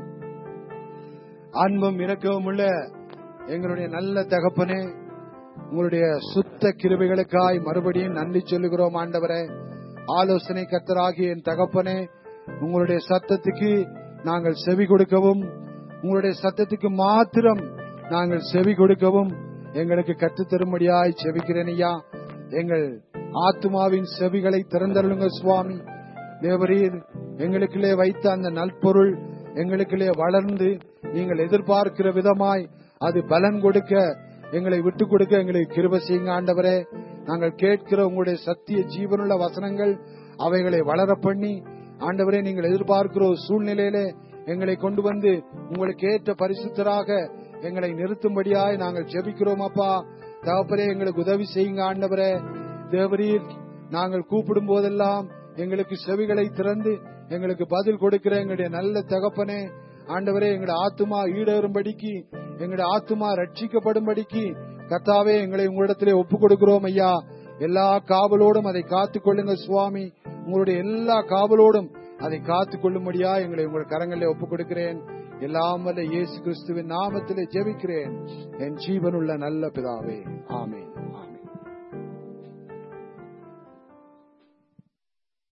அன்பும் இரக்கவும் உள்ள எங்களுடைய நல்ல தகப்பனே உங்களுடைய சுத்த கிருபைகளுக்காய் மறுபடியும் நன்றி சொல்லுகிறோம் ஆண்டவரே ஆலோசனை கர்த்தராகிய என் தகப்பனே உங்களுடைய சத்தத்துக்கு நாங்கள் செவி கொடுக்கவும் உங்களுடைய சத்தத்துக்கு மாத்திரம் நாங்கள் செவி கொடுக்கவும் எங்களுக்கு கற்றுத்தரும்படியாய் செவிக்கிறேன் ஐயா எங்கள் ஆத்மாவின் செவிகளை திறந்தருளுங்க சுவாமி தேவரீர் எங்களுக்குள்ளே வைத்த அந்த நல்பொருள் எங்களுக்குள்ளே வளர்ந்து நீங்கள் எதிர்பார்க்கிற விதமாய் அது பலன் கொடுக்க எங்களை விட்டு கொடுக்க எங்களை கிருப செய்யுங்க ஆண்டவரே நாங்கள் கேட்கிற உங்களுடைய சத்திய ஜீவனுள்ள வசனங்கள் அவைகளை வளர பண்ணி ஆண்டவரே நீங்கள் எதிர்பார்க்கிற ஒரு சூழ்நிலையிலே எங்களை கொண்டு வந்து உங்களுக்கு ஏற்ற பரிசுத்தராக எங்களை நிறுத்தும்படியாய் நாங்கள் ஜெபிக்கிறோம் அப்பா தகப்பரே எங்களுக்கு உதவி செய்யுங்க ஆண்டவரே தேவரீர் நாங்கள் கூப்பிடும் போதெல்லாம் எங்களுக்கு செவிகளை திறந்து எங்களுக்கு பதில் கொடுக்கிற எங்களுடைய நல்ல தகப்பனே ஆண்டவரே எங்களுடைய ஆத்துமா ஈடேறும்படிக்கு எங்களுடைய ஆத்துமா ரட்சிக்கப்படும்படிக்கு கர்த்தாவே எங்களை உங்களிடத்திலே ஒப்பு கொடுக்கிறோம் ஐயா எல்லா காவலோடும் அதை காத்துக் கொள்ளுங்க சுவாமி உங்களுடைய எல்லா காவலோடும் அதை காத்துக் கொள்ளும்படியா எங்களை உங்கள் கரங்களில் ஒப்புக் கொடுக்கிறேன் எல்லாம் வல்ல இயேசு கிறிஸ்துவின் நாமத்திலே ஜெபிக்கிறேன் என் ஜீவனுள்ள நல்ல பிதாவே ஆமென்